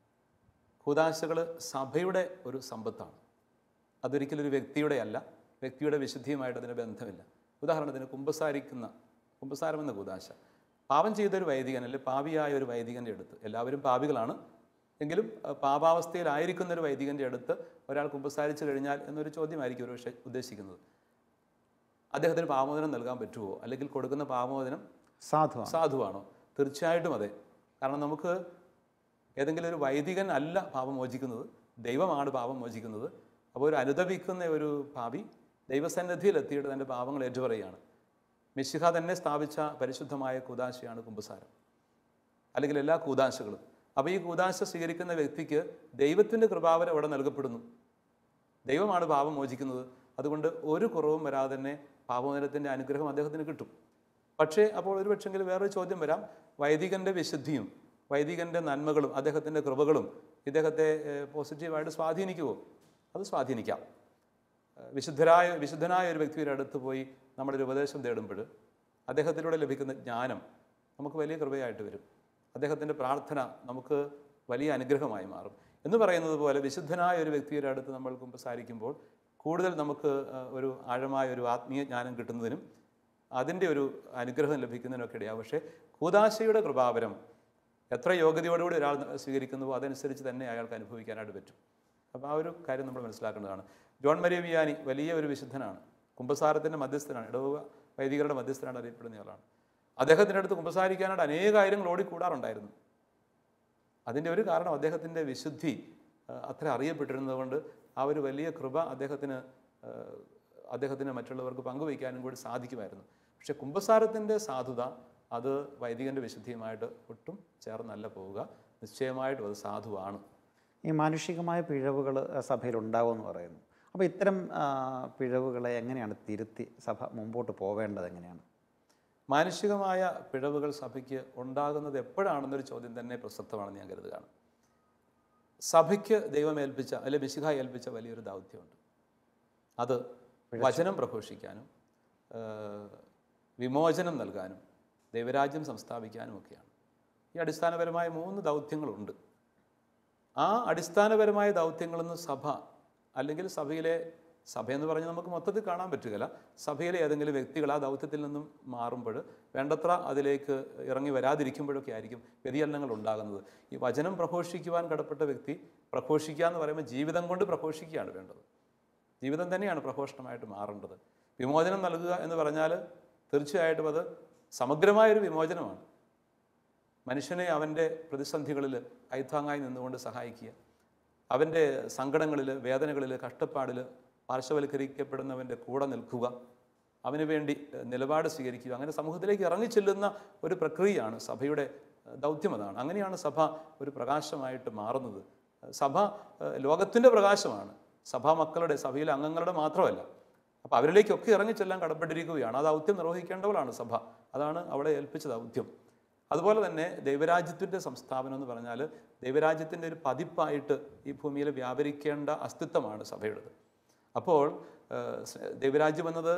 കൂതാശകൾ സഭയുടെ ഒരു സമ്പത്താണ് അതൊരിക്കലും ഒരു വ്യക്തിയുടെ അല്ല വ്യക്തിയുടെ വിശുദ്ധിയുമായിട്ട് അതിന് ബന്ധമില്ല ഉദാഹരണത്തിന് കുമ്പസാരിക്കുന്ന കുമ്പസാരം എന്ന കൂതാശ പാപം ചെയ്തൊരു വൈദികൻ അല്ലെങ്കിൽ പാപിയായ ഒരു വൈദികൻ്റെ അടുത്ത് എല്ലാവരും പാപികളാണ് എങ്കിലും അഹ്, പാപാവസ്ഥയിലായിരിക്കുന്ന ഒരു വൈദികൻ്റെ അടുത്ത് ഒരാൾ കുമ്പസാരിച്ചു കഴിഞ്ഞാൽ എന്നൊരു ചോദ്യമായിരിക്കും ഒരു പക്ഷേ ഉദ്ദേശിക്കുന്നത് അദ്ദേഹത്തിന് പാമോദനം നൽകാൻ പറ്റുമോ അല്ലെങ്കിൽ കൊടുക്കുന്ന പാമോദനം സാധുവാണ് സാധുവാണോ തീർച്ചയായിട്ടും അതെ കാരണം നമുക്ക് ഏതെങ്കിലും ഒരു വൈദികൻ അല്ല പാപം മോചിക്കുന്നത് ദൈവമാണ് പാപം മോചിക്കുന്നത് അപ്പോൾ ഒരു അനുദപിക്കുന്ന ഒരു പാപി ദൈവസന്നിധിയിൽ എത്തിയിട്ട് തൻ്റെ പാപങ്ങൾ ഏറ്റുപറയുകയാണ് മിശിഹ തന്നെ സ്ഥാപിച്ച പരിശുദ്ധമായ കൂതാശയാണ് കുമ്പസാരം അല്ലെങ്കിൽ എല്ലാ കൂതാശകളും അപ്പോൾ ഈ കൂതാശ സ്വീകരിക്കുന്ന വ്യക്തിക്ക് ദൈവത്തിൻ്റെ കൃപാവരം അവിടെ നൽകപ്പെടുന്നു ദൈവമാണ് പാപം മോചിക്കുന്നത് അതുകൊണ്ട് ഒരു കുറവും വരാതെ തന്നെ പാപമോചനത്തിൻ്റെ അനുഗ്രഹം അദ്ദേഹത്തിന് കിട്ടും പക്ഷേ അപ്പോൾ ഒരു പക്ഷെങ്കിൽ വേറൊരു ചോദ്യം വരാം വൈദികൻ്റെ വിശുദ്ധിയും വൈദികൻ്റെ നന്മകളും അദ്ദേഹത്തിൻ്റെ കൃപകളും ഇദ്ദേഹത്തെ ഏഹ്, പോസിറ്റീവായിട്ട് സ്വാധീനിക്കുമോ അത് സ്വാധീനിക്കാം ഏഹ്, വിശുദ്ധരായ വിശുദ്ധനായ ഒരു വ്യക്തിയുടെ അടുത്ത് പോയി നമ്മളൊരു ഉപദേശം തേടുമ്പോൾ അദ്ദേഹത്തിലൂടെ ലഭിക്കുന്ന ജ്ഞാനം നമുക്ക് വലിയ കൃപയായിട്ട് വരും അദ്ദേഹത്തിൻ്റെ പ്രാർത്ഥന നമുക്ക് വലിയ അനുഗ്രഹമായി മാറും എന്ന് പറയുന്നത് പോലെ വിശുദ്ധനായ ഒരു വ്യക്തിയുടെ അടുത്ത് നമ്മൾ കുമ്പസാരിക്കുമ്പോൾ കൂടുതൽ നമുക്ക് ആ, ഒരു ആഴമായ ഒരു ആത്മീയ ജ്ഞാനം കിട്ടുന്നതിനും അതിൻ്റെ ഒരു അനുഗ്രഹം ലഭിക്കുന്നതിനൊക്കെ ഇടയാകും പക്ഷേ കൂതാശയുടെ കൃപാവരം എത്ര യോഗ്യതയോടുകൂടി ഒരാൾ സ്വീകരിക്കുന്നുവോ അതനുസരിച്ച് തന്നെ അയാൾക്ക് അനുഭവിക്കാനായിട്ട് പറ്റും അപ്പോൾ ആ ഒരു കാര്യം നമ്മൾ മനസ്സിലാക്കേണ്ടതാണ് ജോൺ മരിയ വിയാനി വലിയ ഒരു വിശുദ്ധനാണ് കുംഭസാരത്തിൻ്റെ മധ്യസ്ഥനാണ് ഇടവക വൈദികരുടെ മധ്യസ്ഥനാണ് അറിയപ്പെടുന്നയാളാണ് അദ്ദേഹത്തിൻ്റെ അടുത്ത് കുംഭസാരിക്കാനായിട്ട് അനേക കാര്യങ്ങൾ ഓടിക്കൂടാറുണ്ടായിരുന്നു അതിൻ്റെ ഒരു കാരണം അദ്ദേഹത്തിൻ്റെ വിശുദ്ധി ആ, അത്ര അറിയപ്പെട്ടിരുന്നതുകൊണ്ട് ആ ഒരു വലിയ കൃപ അദ്ദേഹത്തിന് ആ, അദ്ദേഹത്തിന് മറ്റുള്ളവർക്ക് പങ്കുവയ്ക്കാനും കൂടി സാധിക്കുമായിരുന്നു പക്ഷേ കുംഭസാരത്തിൻ്റെ സാധുത അത് വൈദികൻ്റെ വിശുദ്ധിയുമായിട്ട് ഒട്ടും ചേർന്നല്ല പോവുക നിശ്ചയമായിട്ടും അത് സാധുവാണ് ഈ മാനുഷികമായ പിഴവുകൾ സഭയിൽ ഉണ്ടാവുമെന്ന് പറയുന്നു അപ്പോൾ ഇത്തരം ആ, പിഴവുകളെ എങ്ങനെയാണ് തിരുത്തി സഭ മുമ്പോട്ട് പോവേണ്ടത് എങ്ങനെയാണ് മാനുഷികമായ പിഴവുകൾ സഭയ്ക്ക് ഉണ്ടാകുന്നത് എപ്പോഴാണെന്നൊരു ചോദ്യം തന്നെ പ്രസക്തമാണെന്ന് ഞാൻ കരുതുകയാണ് സഭയ്ക്ക് ദൈവം ഏൽപ്പിച്ച അല്ലെ മിശിഹ ഏൽപ്പിച്ച വലിയൊരു ദൗത്യമുണ്ട് അത് വചനം പ്രഘോഷിക്കാനും ആ, വിമോചനം നൽകാനും ദൈവരാജ്യം സംസ്ഥാപിക്കാനും ഒക്കെയാണ് ഈ അടിസ്ഥാനപരമായ മൂന്ന് ദൗത്യങ്ങളുണ്ട് ആ അടിസ്ഥാനപരമായ ദൗത്യങ്ങളിൽ നിന്ന് സഭ അല്ലെങ്കിൽ സഭയിലെ സഭയെന്ന് പറഞ്ഞ് നമുക്ക് മൊത്തത്തിൽ കാണാൻ പറ്റുകയില്ല സഭയിലെ ഏതെങ്കിലും വ്യക്തികൾ ആ ദൗത്യത്തിൽ നിന്നും മാറുമ്പോൾ വേണ്ടത്ര അതിലേക്ക് ഇറങ്ങി വരാതിരിക്കുമ്പോഴൊക്കെ ആയിരിക്കും വ്യതിചലനങ്ങൾ ഉണ്ടാകുന്നത് ഈ വചനം പ്രഘോഷിക്കുവാൻ കടപ്പെട്ട വ്യക്തി പ്രഘോഷിക്കുക എന്ന് പറയുമ്പോൾ ജീവിതം കൊണ്ട് പ്രഘോഷിക്കുകയാണ് വേണ്ടത് ജീവിതം തന്നെയാണ് പ്രഘോഷണമായിട്ട് മാറേണ്ടത് വിമോചനം നൽകുക എന്ന് പറഞ്ഞാൽ തീർച്ചയായിട്ടും അത് സമഗ്രമായൊരു വിമോചനമാണ് മനുഷ്യനെ അവൻ്റെ പ്രതിസന്ധികളിൽ കൈത്താങ്ങായി നിന്നുകൊണ്ട് സഹായിക്കുക അവൻ്റെ സങ്കടങ്ങളിൽ വേദനകളിൽ കഷ്ടപ്പാടിൽ പാർശ്വവൽക്കരിക്കപ്പെടുന്നവൻ്റെ കൂടെ നിൽക്കുക അവന് വേണ്ടി ഏഹ്, നിലപാട് സ്വീകരിക്കുക അങ്ങനെ സമൂഹത്തിലേക്ക് ഇറങ്ങിച്ചെല്ലുന്ന ഒരു പ്രക്രിയയാണ് സഭയുടെ ഏഹ്, ദൗത്യം അതാണ് അങ്ങനെയാണ് സഭ ഒരു പ്രകാശമായിട്ട് മാറുന്നത് ഏഹ്, സഭ ഏഹ്, ലോകത്തിൻ്റെ പ്രകാശമാണ് സഭാ മക്കളുടെ സഭയിലെ അംഗങ്ങളുടെ മാത്രമല്ല അപ്പോൾ അവരിലേക്കൊക്കെ ഇറങ്ങിച്ചെല്ലാൻ കടപ്പെട്ടിരിക്കുകയാണ് ആ ദൗത്യം നിർവഹിക്കേണ്ടവളാണ് സഭ അതാണ് അവളെ ഏൽപ്പിച്ച ദൗത്യം അതുപോലെ തന്നെ ദൈവരാജ്യത്തിൻ്റെ സംസ്ഥാപനം എന്ന് പറഞ്ഞാൽ ദൈവരാജ്യത്തിൻ്റെ ഒരു പതിപ്പായിട്ട് ഈ ഭൂമിയിൽ വ്യാപരിക്കേണ്ട അസ്തിത്വമാണ് സഭയുടേത് അപ്പോൾ ഏഹ്, സ്- ദൈവരാജ്യം എന്നത്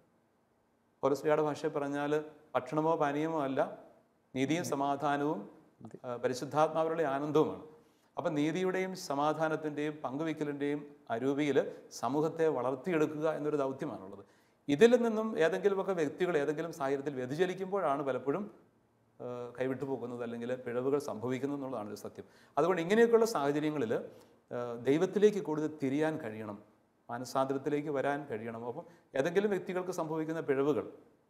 പൗരസ്ലിയുടെ ഭാഷയിൽ പറഞ്ഞാൽ ഭക്ഷണമോ പാനീയമോ അല്ല നീതിയും സമാധാനവും ഏഹ്, പരിശുദ്ധാത്മാവിലുള്ള ആനന്ദവുമാണ് അപ്പം നീതിയുടെയും സമാധാനത്തിൻ്റെയും പങ്കുവയ്ക്കലിൻ്റെയും അരൂപിയിൽ സമൂഹത്തെ വളർത്തിയെടുക്കുക എന്നൊരു ദൗത്യമാണുള്ളത് ഇതിൽ നിന്നും ഏതെങ്കിലുമൊക്കെ വ്യക്തികൾ ഏതെങ്കിലും സാഹചര്യത്തിൽ വ്യതിചലിക്കുമ്പോഴാണ് പലപ്പോഴും ഏഹ്, കൈവിട്ടു പോകുന്നത് അല്ലെങ്കിൽ പിഴവുകൾ സംഭവിക്കുന്നത് എന്നുള്ളതാണ് ഒരു സത്യം അതുകൊണ്ട് ഇങ്ങനെയൊക്കെയുള്ള സാഹചര്യങ്ങളിൽ ഏഹ്, ദൈവത്തിലേക്ക് കൂടുതൽ തിരിയാൻ കഴിയണം മാനസാന്തരത്തിലേക്ക് വരാൻ കഴിയണം അപ്പം ഏതെങ്കിലും വ്യക്തികൾക്ക് സംഭവിക്കുന്ന പിഴവുകൾ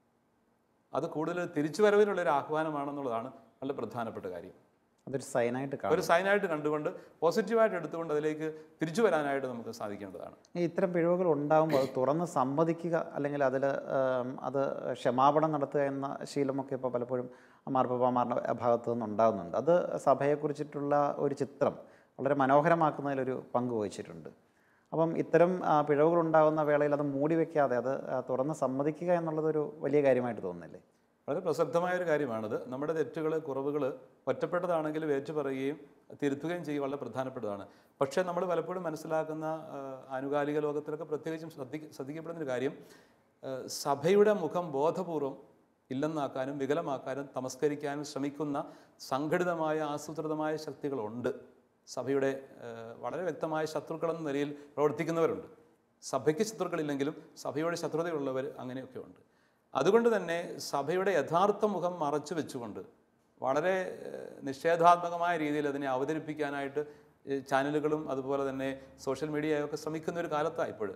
അത് കൂടുതൽ തിരിച്ചു വരവിനുള്ള ഒരു ആഹ്വാനമാണെന്നുള്ളതാണ് വളരെ പ്രധാനപ്പെട്ട കാര്യം അതൊരു സൈനായിട്ട് കാണും ഒരു സൈനായിട്ട് കണ്ടുകൊണ്ട് പോസിറ്റീവായിട്ട് എടുത്തുകൊണ്ട് അതിലേക്ക് തിരിച്ചു വരാനായിട്ട് നമുക്ക് സാധിക്കേണ്ടതാണ് ഈ ഇത്തരം പിഴവുകൾ ഉണ്ടാകുമ്പോൾ അത് തുറന്ന് സമ്മതിക്കുക അല്ലെങ്കിൽ അതിൽ അത് ക്ഷമാപണം നടത്തുക എന്ന ശീലമൊക്കെ ഇപ്പോൾ പലപ്പോഴും മാർപ്പാമാരുടെ ഭാഗത്തു നിന്ന് ഉണ്ടാകുന്നുണ്ട് അത് സഭയെക്കുറിച്ചിട്ടുള്ള ഒരു ചിത്രം വളരെ മനോഹരമാക്കുന്നതിലൊരു പങ്ക് വഹിച്ചിട്ടുണ്ട് അപ്പം ഇത്തരം ആ, പിഴവുകൾ ഉണ്ടാകുന്ന വേളയിൽ അത് മൂടി വെക്കാതെ അത് ആ, തുറന്ന് സമ്മതിക്കുക എന്നുള്ളതൊരു വലിയ കാര്യമായിട്ട് തോന്നുന്നില്ലേ വളരെ പ്രസക്തമായ ഒരു കാര്യമാണിത് നമ്മുടെ തെറ്റുകൾ കുറവുകൾ ഒറ്റപ്പെട്ടതാണെങ്കിലും ഏറ്റുപറയുകയും തിരുത്തുകയും ചെയ്യുക വളരെ പ്രധാനപ്പെട്ടതാണ് പക്ഷേ നമ്മൾ പലപ്പോഴും മനസ്സിലാക്കുന്ന ആ, ആനുകാലിക ലോകത്തിലൊക്കെ പ്രത്യേകിച്ചും ശ്രദ്ധി ശ്രദ്ധിക്കപ്പെടുന്ന ഒരു കാര്യം ആ, സഭയുടെ മുഖം ബോധപൂർവം ഇല്ലെന്നാക്കാനും വികലമാക്കാനും തമസ്കരിക്കാനും ശ്രമിക്കുന്ന സംഘടിതമായ ആസൂത്രിതമായ ശക്തികളുണ്ട് സഭയുടെ ആ, വളരെ വ്യക്തമായ ശത്രുക്കളെന്ന നിലയിൽ പ്രവർത്തിക്കുന്നവരുണ്ട് സഭയ്ക്ക് ശത്രുക്കളില്ലെങ്കിലും സഭയോട് ശത്രുതയുള്ളവർ അങ്ങനെയൊക്കെ ഉണ്ട് അതുകൊണ്ട് തന്നെ സഭയുടെ യഥാർത്ഥ മുഖം മറച്ചു വെച്ചുകൊണ്ട് വളരെ ഏഹ്, നിഷേധാത്മകമായ രീതിയിൽ അതിനെ അവതരിപ്പിക്കാനായിട്ട് ഈ ചാനലുകളും അതുപോലെ തന്നെ സോഷ്യൽ മീഡിയയൊക്കെ ശ്രമിക്കുന്ന ഒരു കാലത്താണ് ഇപ്പോൾ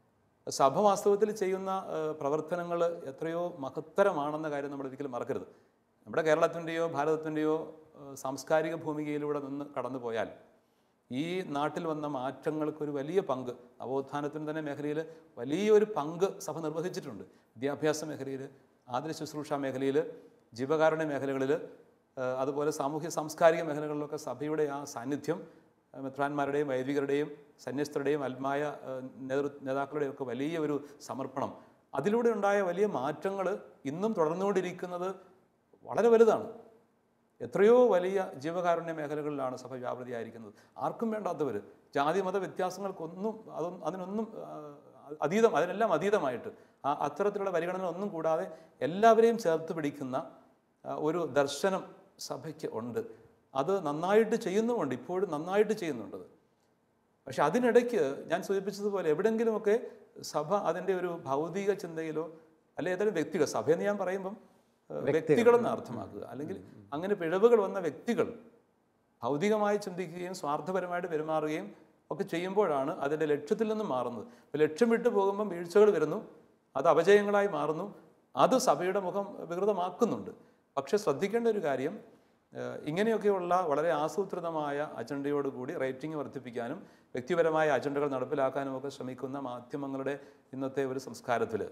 സഭ വാസ്തവത്തിൽ ചെയ്യുന്ന പ്രവർത്തനങ്ങൾ എത്രയോ മഹത്തരമാണെന്ന കാര്യം നമ്മൾ ഒരിക്കലും മറക്കരുത് നമ്മുടെ കേരളത്തിൻ്റെയോ ഭാരതത്തിൻ്റെയോ ഏഹ്, സാംസ്കാരിക ഭൂമികയിലൂടെ നിന്ന് കടന്നു പോയാൽ ഈ നാട്ടിൽ വന്ന മാറ്റങ്ങൾക്കൊരു വലിയ പങ്ക് നവോത്ഥാനത്തിന് തന്നെ മേഖലയിൽ വലിയൊരു പങ്ക് സഭ നിർവഹിച്ചിട്ടുണ്ട് വിദ്യാഭ്യാസ മേഖലയിൽ ആതുര ശുശ്രൂഷ മേഖലയിൽ ജീവകാരുണ്യ മേഖലകളിൽ ഏഹ്, അതുപോലെ സാമൂഹ്യ സാംസ്കാരിക മേഖലകളിലൊക്കെ സഭയുടെ ആ സാന്നിധ്യം ഏഹ്, മെത്രാന്മാരുടെയും വൈദികരുടെയും സന്യസ്തരുടെയും ആത്മായ ഏഹ്, നേതൃ നേതാക്കളുടെയും ഒക്കെ വലിയ ഒരു സമർപ്പണം അതിലൂടെ ഉണ്ടായ വലിയ മാറ്റങ്ങൾ ഇന്നും തുടർന്നുകൊണ്ടിരിക്കുന്നത് വളരെ വലുതാണ് എത്രയോ വലിയ ജീവകാരുണ്യ മേഖലകളിലാണ് സഭ വ്യാപൃതിയായിരിക്കുന്നത് ആർക്കും വേണ്ടാത്തവർ ജാതി മത വ്യത്യാസങ്ങൾക്കൊന്നും അതൊന്നും അതിനൊന്നും ആ, അതീതം അതിനെല്ലാം അതീതമായിട്ട് ആ അത്തരത്തിലുള്ള പരിഗണന ഒന്നും കൂടാതെ എല്ലാവരെയും ചേർത്ത് പിടിക്കുന്ന ആ, ഒരു ദർശനം സഭയ്ക്ക് ഉണ്ട് അത് നന്നായിട്ട് ചെയ്യുന്നുമുണ്ട് ഇപ്പോഴും നന്നായിട്ട് ചെയ്യുന്നുണ്ട് അത്. പക്ഷെ അതിനിടയ്ക്ക് ഞാൻ സൂചിപ്പിച്ചതുപോലെ എവിടെയെങ്കിലുമൊക്കെ സഭ അതിൻ്റെ ഒരു ഭൗതിക ചിന്തയിലോ അല്ലെ ഏതെങ്കിലും വ്യക്തികൾ സഭയെന്ന് ഞാൻ പറയുമ്പം ഏഹ്, വ്യക്തികളെന്ന് അർത്ഥമാക്കുക അല്ലെങ്കിൽ അങ്ങനെ പിഴവുകൾ വന്ന വ്യക്തികൾ ഭൗതികമായി ചിന്തിക്കുകയും സ്വാർത്ഥപരമായിട്ട് പെരുമാറുകയും ഒക്കെ ചെയ്യുമ്പോഴാണ് അതിൻ്റെ ലക്ഷ്യത്തിൽ നിന്നും മാറുന്നത് അപ്പോൾ ലക്ഷ്യം വിട്ടു പോകുമ്പം വീഴ്ചകൾ വരുന്നു അത് അപജയങ്ങളായി മാറുന്നു അത് സഭയുടെ മുഖം വികൃതമാക്കുന്നുണ്ട് പക്ഷേ ശ്രദ്ധിക്കേണ്ട ഒരു കാര്യം ഏഹ്, ഇങ്ങനെയൊക്കെയുള്ള വളരെ ആസൂത്രിതമായ അജണ്ടയോടുകൂടി റേറ്റിംഗ് വർദ്ധിപ്പിക്കാനും വ്യക്തിപരമായ അജണ്ടകൾ നടപ്പിലാക്കാനും ഒക്കെ ശ്രമിക്കുന്ന മാധ്യമങ്ങളുടെ ഇന്നത്തെ ഒരു സംസ്കാരത്തിൽ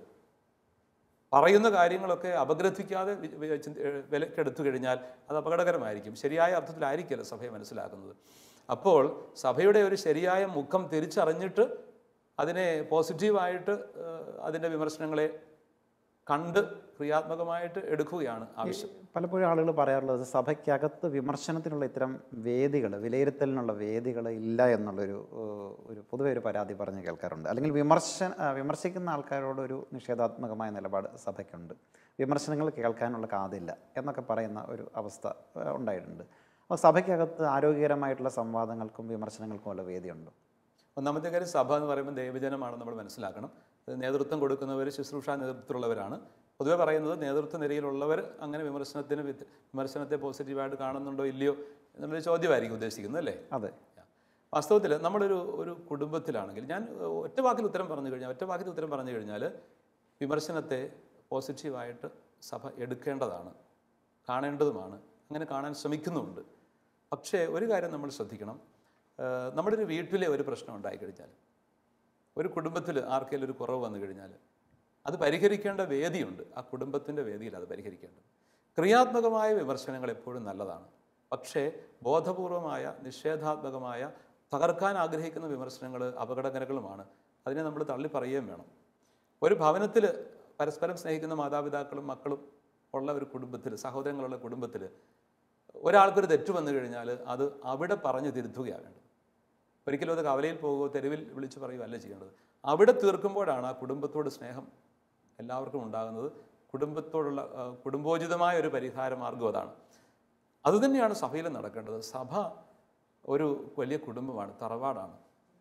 പറയുന്ന കാര്യങ്ങളൊക്കെ അപഗ്രഥിക്കാതെ വി- വി- ചിന്ത- ഏഹ് വിലക്കെടുത്തു കഴിഞ്ഞാൽ അത് അപകടകരമായിരിക്കും ശരിയായ അർത്ഥത്തിലായിരിക്കില്ല സഭയെ മനസ്സിലാക്കുന്നത് അപ്പോൾ സഭയുടെ ഒരു ശരിയായ മുഖം തിരിച്ചറിഞ്ഞിട്ട് അതിനെ പോസിറ്റീവായിട്ട് ഏഹ് അതിൻ്റെ വിമർശനങ്ങളെ കണ്ട് ക്രിയാത്മകമായിട്ട് എടുക്കുകയാണ് ആവശ്യം പലപ്പോഴും ആളുകൾ പറയാറുള്ളത് സഭയ്ക്കകത്ത് വിമർശനത്തിനുള്ള ഇത്തരം വേദികൾ വിലയിരുത്തലിനുള്ള വേദികൾ ഇല്ല എന്നുള്ളൊരു ഏഹ്, ഒരു പൊതുവെ ഒരു പരാതി പറഞ്ഞ് കേൾക്കാറുണ്ട് അല്ലെങ്കിൽ വിമർശന ആ, വിമർശിക്കുന്ന ആൾക്കാരോട് ഒരു നിഷേധാത്മകമായ നിലപാട് സഭയ്ക്കുണ്ട് വിമർശനങ്ങൾ കേൾക്കാനുള്ള കാതില്ല എന്നൊക്കെ പറയുന്ന ഒരു അവസ്ഥ ഏഹ്, ഉണ്ടായിട്ടുണ്ട് അപ്പോൾ സഭയ്ക്കകത്ത് ആരോഗ്യകരമായിട്ടുള്ള സംവാദങ്ങൾക്കും വിമർശനങ്ങൾക്കും ഉള്ള വേദിയുണ്ടോ ഒന്നാമത്തെ കാര്യം സഭ എന്ന് പറയുമ്പോൾ ദൈവജനമാണെന്ന് നമ്മൾ മനസ്സിലാക്കണം അത് നേതൃത്വം കൊടുക്കുന്നവർ ശുശ്രൂഷ നേതൃത്വത്തിലുള്ളവരാണ് പൊതുവെ പറയുന്നത് നേതൃത്വ നിരയിലുള്ളവർ അങ്ങനെ വിമർശനത്തിന് വിത്ത് വിമർശനത്തെ പോസിറ്റീവായിട്ട് കാണുന്നുണ്ടോ ഇല്ലയോ എന്നുള്ളൊരു ചോദ്യമായിരിക്കും ഉദ്ദേശിക്കുന്നത് അല്ലേ അതെ വാസ്തവത്തിൽ നമ്മളൊരു ഒരു കുടുംബത്തിലാണെങ്കിൽ ഞാൻ ഏഹ്, ഒറ്റ വാക്കിൽ ഉത്തരം പറഞ്ഞു കഴിഞ്ഞാൽ ഒറ്റ വാക്കിൽ ഉത്തരം പറഞ്ഞു കഴിഞ്ഞാൽ വിമർശനത്തെ പോസിറ്റീവായിട്ട് സഭ എടുക്കേണ്ടതാണ് കാണേണ്ടതുമാണ് അങ്ങനെ കാണാൻ ശ്രമിക്കുന്നുമുണ്ട് പക്ഷേ ഒരു കാര്യം നമ്മൾ ശ്രദ്ധിക്കണം ഏഹ്, നമ്മുടെ ഒരു വീട്ടിലെ ഒരു പ്രശ്നം ഉണ്ടായിക്കഴിഞ്ഞാൽ ഒരു കുടുംബത്തിൽ ആർക്കെങ്കിലും ഒരു കുറവ് വന്നു കഴിഞ്ഞാൽ അത് പരിഹരിക്കേണ്ട വേദിയുണ്ട് ആ കുടുംബത്തിൻ്റെ വേദിയിൽ അത് പരിഹരിക്കേണ്ടത് ക്രിയാത്മകമായ വിമർശനങ്ങൾ എപ്പോഴും നല്ലതാണ് പക്ഷേ ബോധപൂർവമായ നിഷേധാത്മകമായ തകർക്കാൻ ആഗ്രഹിക്കുന്ന വിമർശനങ്ങൾ അപകടകരങ്ങളുമാണ് അതിനെ നമ്മൾ തള്ളി പറയുകയും വേണം ഒരു ഭവനത്തിൽ പരസ്പരം സ്നേഹിക്കുന്ന മാതാപിതാക്കളും മക്കളും ഉള്ള ഒരു കുടുംബത്തിൽ സഹോദരങ്ങളുള്ള കുടുംബത്തിൽ ഒരാൾക്കൊരു തെറ്റ് വന്നു കഴിഞ്ഞാൽ അത് അവിടെ പറഞ്ഞ് തിരുത്തുകയാണ് വേണ്ടത് ഒരിക്കലും അത് കവലയിൽ പോകുകയോ തെരുവിൽ വിളിച്ചു പറയുകയോ അല്ല ചെയ്യേണ്ടത് അവിടെ തീർക്കുമ്പോഴാണ് ആ കുടുംബത്തോട് സ്നേഹം എല്ലാവർക്കും ഉണ്ടാകുന്നത് കുടുംബത്തോടുള്ള ആ, കുടുംബോചിതമായ ഒരു പരിഹാര മാർഗം അതാണ് അതുതന്നെയാണ് സഭയിൽ നടക്കേണ്ടത് സഭ ഒരു വലിയ കുടുംബമാണ് തറവാടാണ്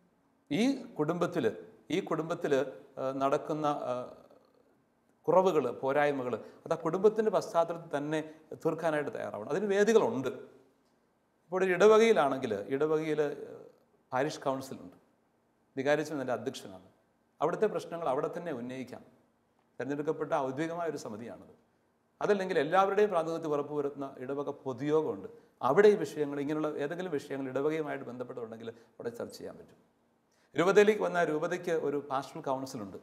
ഈ കുടുംബത്തിൽ ഈ കുടുംബത്തിൽ നടക്കുന്ന കുറവുകൾ പോരായ്മകൾ അത് ആ കുടുംബത്തിൻ്റെ പശ്ചാത്തലത്തിൽ തന്നെ തീർക്കാനായിട്ട് തയ്യാറാവണം അതിന് വേദികളുണ്ട് ഇപ്പോൾ ഒരു ഇടവകയിലാണെങ്കിൽ ഇടവകയിൽ പാരിഷ് കൗൺസിലുണ്ട് വികാരിച്ചൻ എൻ്റെ അധ്യക്ഷനാണ് അവിടുത്തെ പ്രശ്നങ്ങൾ അവിടെ തന്നെ ഉന്നയിക്കാം തിരഞ്ഞെടുക്കപ്പെട്ട ഔദ്യോഗികമായ ഒരു സമിതിയാണത് അതല്ലെങ്കിൽ എല്ലാവരുടെയും പ്രാതിനിധ്യത്തെ ഉറപ്പുവരുത്തുന്ന ഇടവക പൊതുയോഗമുണ്ട് അവിടെ ഈ വിഷയങ്ങൾ ഇങ്ങനെയുള്ള ഏതെങ്കിലും വിഷയങ്ങൾ ഇടവകയുമായിട്ട് ബന്ധപ്പെട്ടുണ്ടെങ്കിൽ അവിടെ ചർച്ച ചെയ്യാൻ പറ്റും രൂപതയിലേക്ക് വന്ന രൂപതയ്ക്ക് ഒരു പാസ്റ്റൽ കൗൺസിലുണ്ട്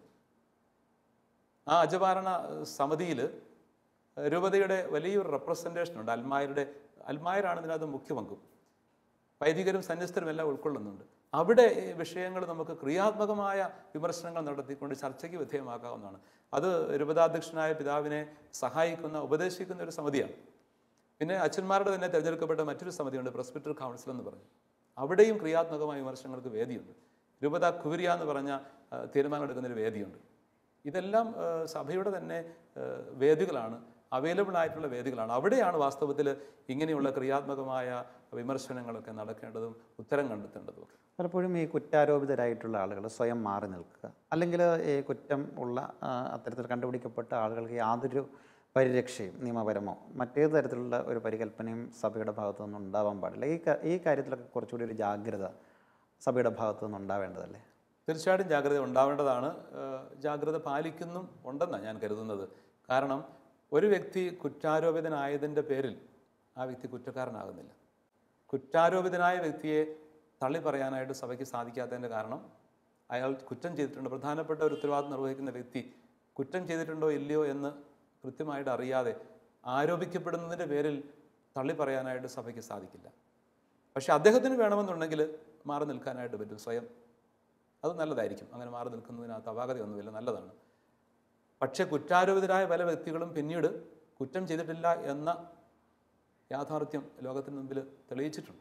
ആ അജപാരണ സമിതിയിൽ രൂപതയുടെ വലിയൊരു റെപ്രസെൻറ്റേഷൻ ഉണ്ട് അൽമായരുടെ അൽമായരാണ് ഇതിനകത്ത് മുഖ്യ പങ്കും വൈദികരും സന്യസ്തരും എല്ലാം ഉൾക്കൊള്ളുന്നുണ്ട് അവിടെ ഈ വിഷയങ്ങൾ നമുക്ക് ക്രിയാത്മകമായ വിമർശനങ്ങൾ നടത്തിക്കൊണ്ട് ചർച്ചയ്ക്ക് വിധേയമാക്കാവുന്നതാണ് അത് രൂപതാധ്യക്ഷനായ പിതാവിനെ സഹായിക്കുന്ന ഉപദേശിക്കുന്ന ഒരു സമിതിയാണ് പിന്നെ അച്ഛന്മാരുടെ തന്നെ തിരഞ്ഞെടുക്കപ്പെട്ട മറ്റൊരു സമിതിയുണ്ട് പ്രസ്പിറ്റർ കൗൺസിൽ എന്ന് പറഞ്ഞു അവിടെയും ക്രിയാത്മകമായ വിമർശനങ്ങൾക്ക് വേദിയുണ്ട് രൂപത കുവിരിയ എന്ന് പറഞ്ഞ ആ, തീരുമാനം എടുക്കുന്ന ഒരു വേദിയുണ്ട് ഇതെല്ലാം ആ, സഭയുടെ തന്നെ ആ, വേദികളാണ് അവൈലബിൾ ആയിട്ടുള്ള വേദികളാണ് അവിടെയാണ് വാസ്തവത്തിൽ ഇങ്ങനെയുള്ള ക്രിയാത്മകമായ വിമർശനങ്ങളൊക്കെ നടക്കേണ്ടതും ഉത്തരം കണ്ടെത്തേണ്ടതും ഒക്കെ പലപ്പോഴും ഈ കുറ്റാരോപിതരായിട്ടുള്ള ആളുകൾ സ്വയം മാറി നിൽക്കുക അല്ലെങ്കിൽ ഈ കുറ്റം ഉള്ള ആ, അത്തരത്തിൽ കണ്ടുപിടിക്കപ്പെട്ട ആളുകൾക്ക് യാതൊരു പരിരക്ഷയും നിയമപരമോ മറ്റേത് തരത്തിലുള്ള ഒരു പരികല്പനയും സഭയുടെ ഭാഗത്തു നിന്ന് ഉണ്ടാവാൻ പാടില്ല ഈ ക- ഈ കാര്യത്തിലൊക്കെ കുറച്ചുകൂടി ഒരു ജാഗ്രത സഭയുടെ ഭാഗത്തു നിന്ന് ഉണ്ടാവേണ്ടതല്ലേ തീർച്ചയായിട്ടും ജാഗ്രത ഉണ്ടാവേണ്ടതാണ് ഏഹ് ജാഗ്രത പാലിക്കുന്നും ഉണ്ടെന്നാണ് ഞാൻ കരുതുന്നത് കാരണം ഒരു വ്യക്തി കുറ്റാരോപിതനായതിൻ്റെ പേരിൽ ആ വ്യക്തി കുറ്റക്കാരനാകുന്നില്ല കുറ്റാരോപിതനായ വ്യക്തിയെ തള്ളി പറയാനായിട്ട് സഭയ്ക്ക് സാധിക്കാത്തതിൻ്റെ കാരണം അയാൾ കുറ്റം ചെയ്തിട്ടുണ്ട് പ്രധാനപ്പെട്ട ഒരു ഉത്തരവാദിത്വം നിർവഹിക്കുന്ന വ്യക്തി കുറ്റം ചെയ്തിട്ടുണ്ടോ ഇല്ലയോ എന്ന് കൃത്യമായിട്ട് അറിയാതെ ആരോപിക്കപ്പെടുന്നതിൻ്റെ പേരിൽ തള്ളി പറയാനായിട്ട് സഭയ്ക്ക് സാധിക്കില്ല പക്ഷെ അദ്ദേഹത്തിന് വേണമെന്നുണ്ടെങ്കിൽ മാറി നിൽക്കാനായിട്ട് പറ്റും സ്വയം അത് നല്ലതായിരിക്കും അങ്ങനെ മാറി നിൽക്കുന്നതിനകത്ത് അപാകതയൊന്നുമില്ല നല്ലതാണ് പക്ഷേ കുറ്റാരോപിതരായ പല വ്യക്തികളും പിന്നീട് കുറ്റം ചെയ്തിട്ടില്ല എന്ന യാഥാർത്ഥ്യം ലോകത്തിന് മുമ്പിൽ തെളിയിച്ചിട്ടുണ്ട്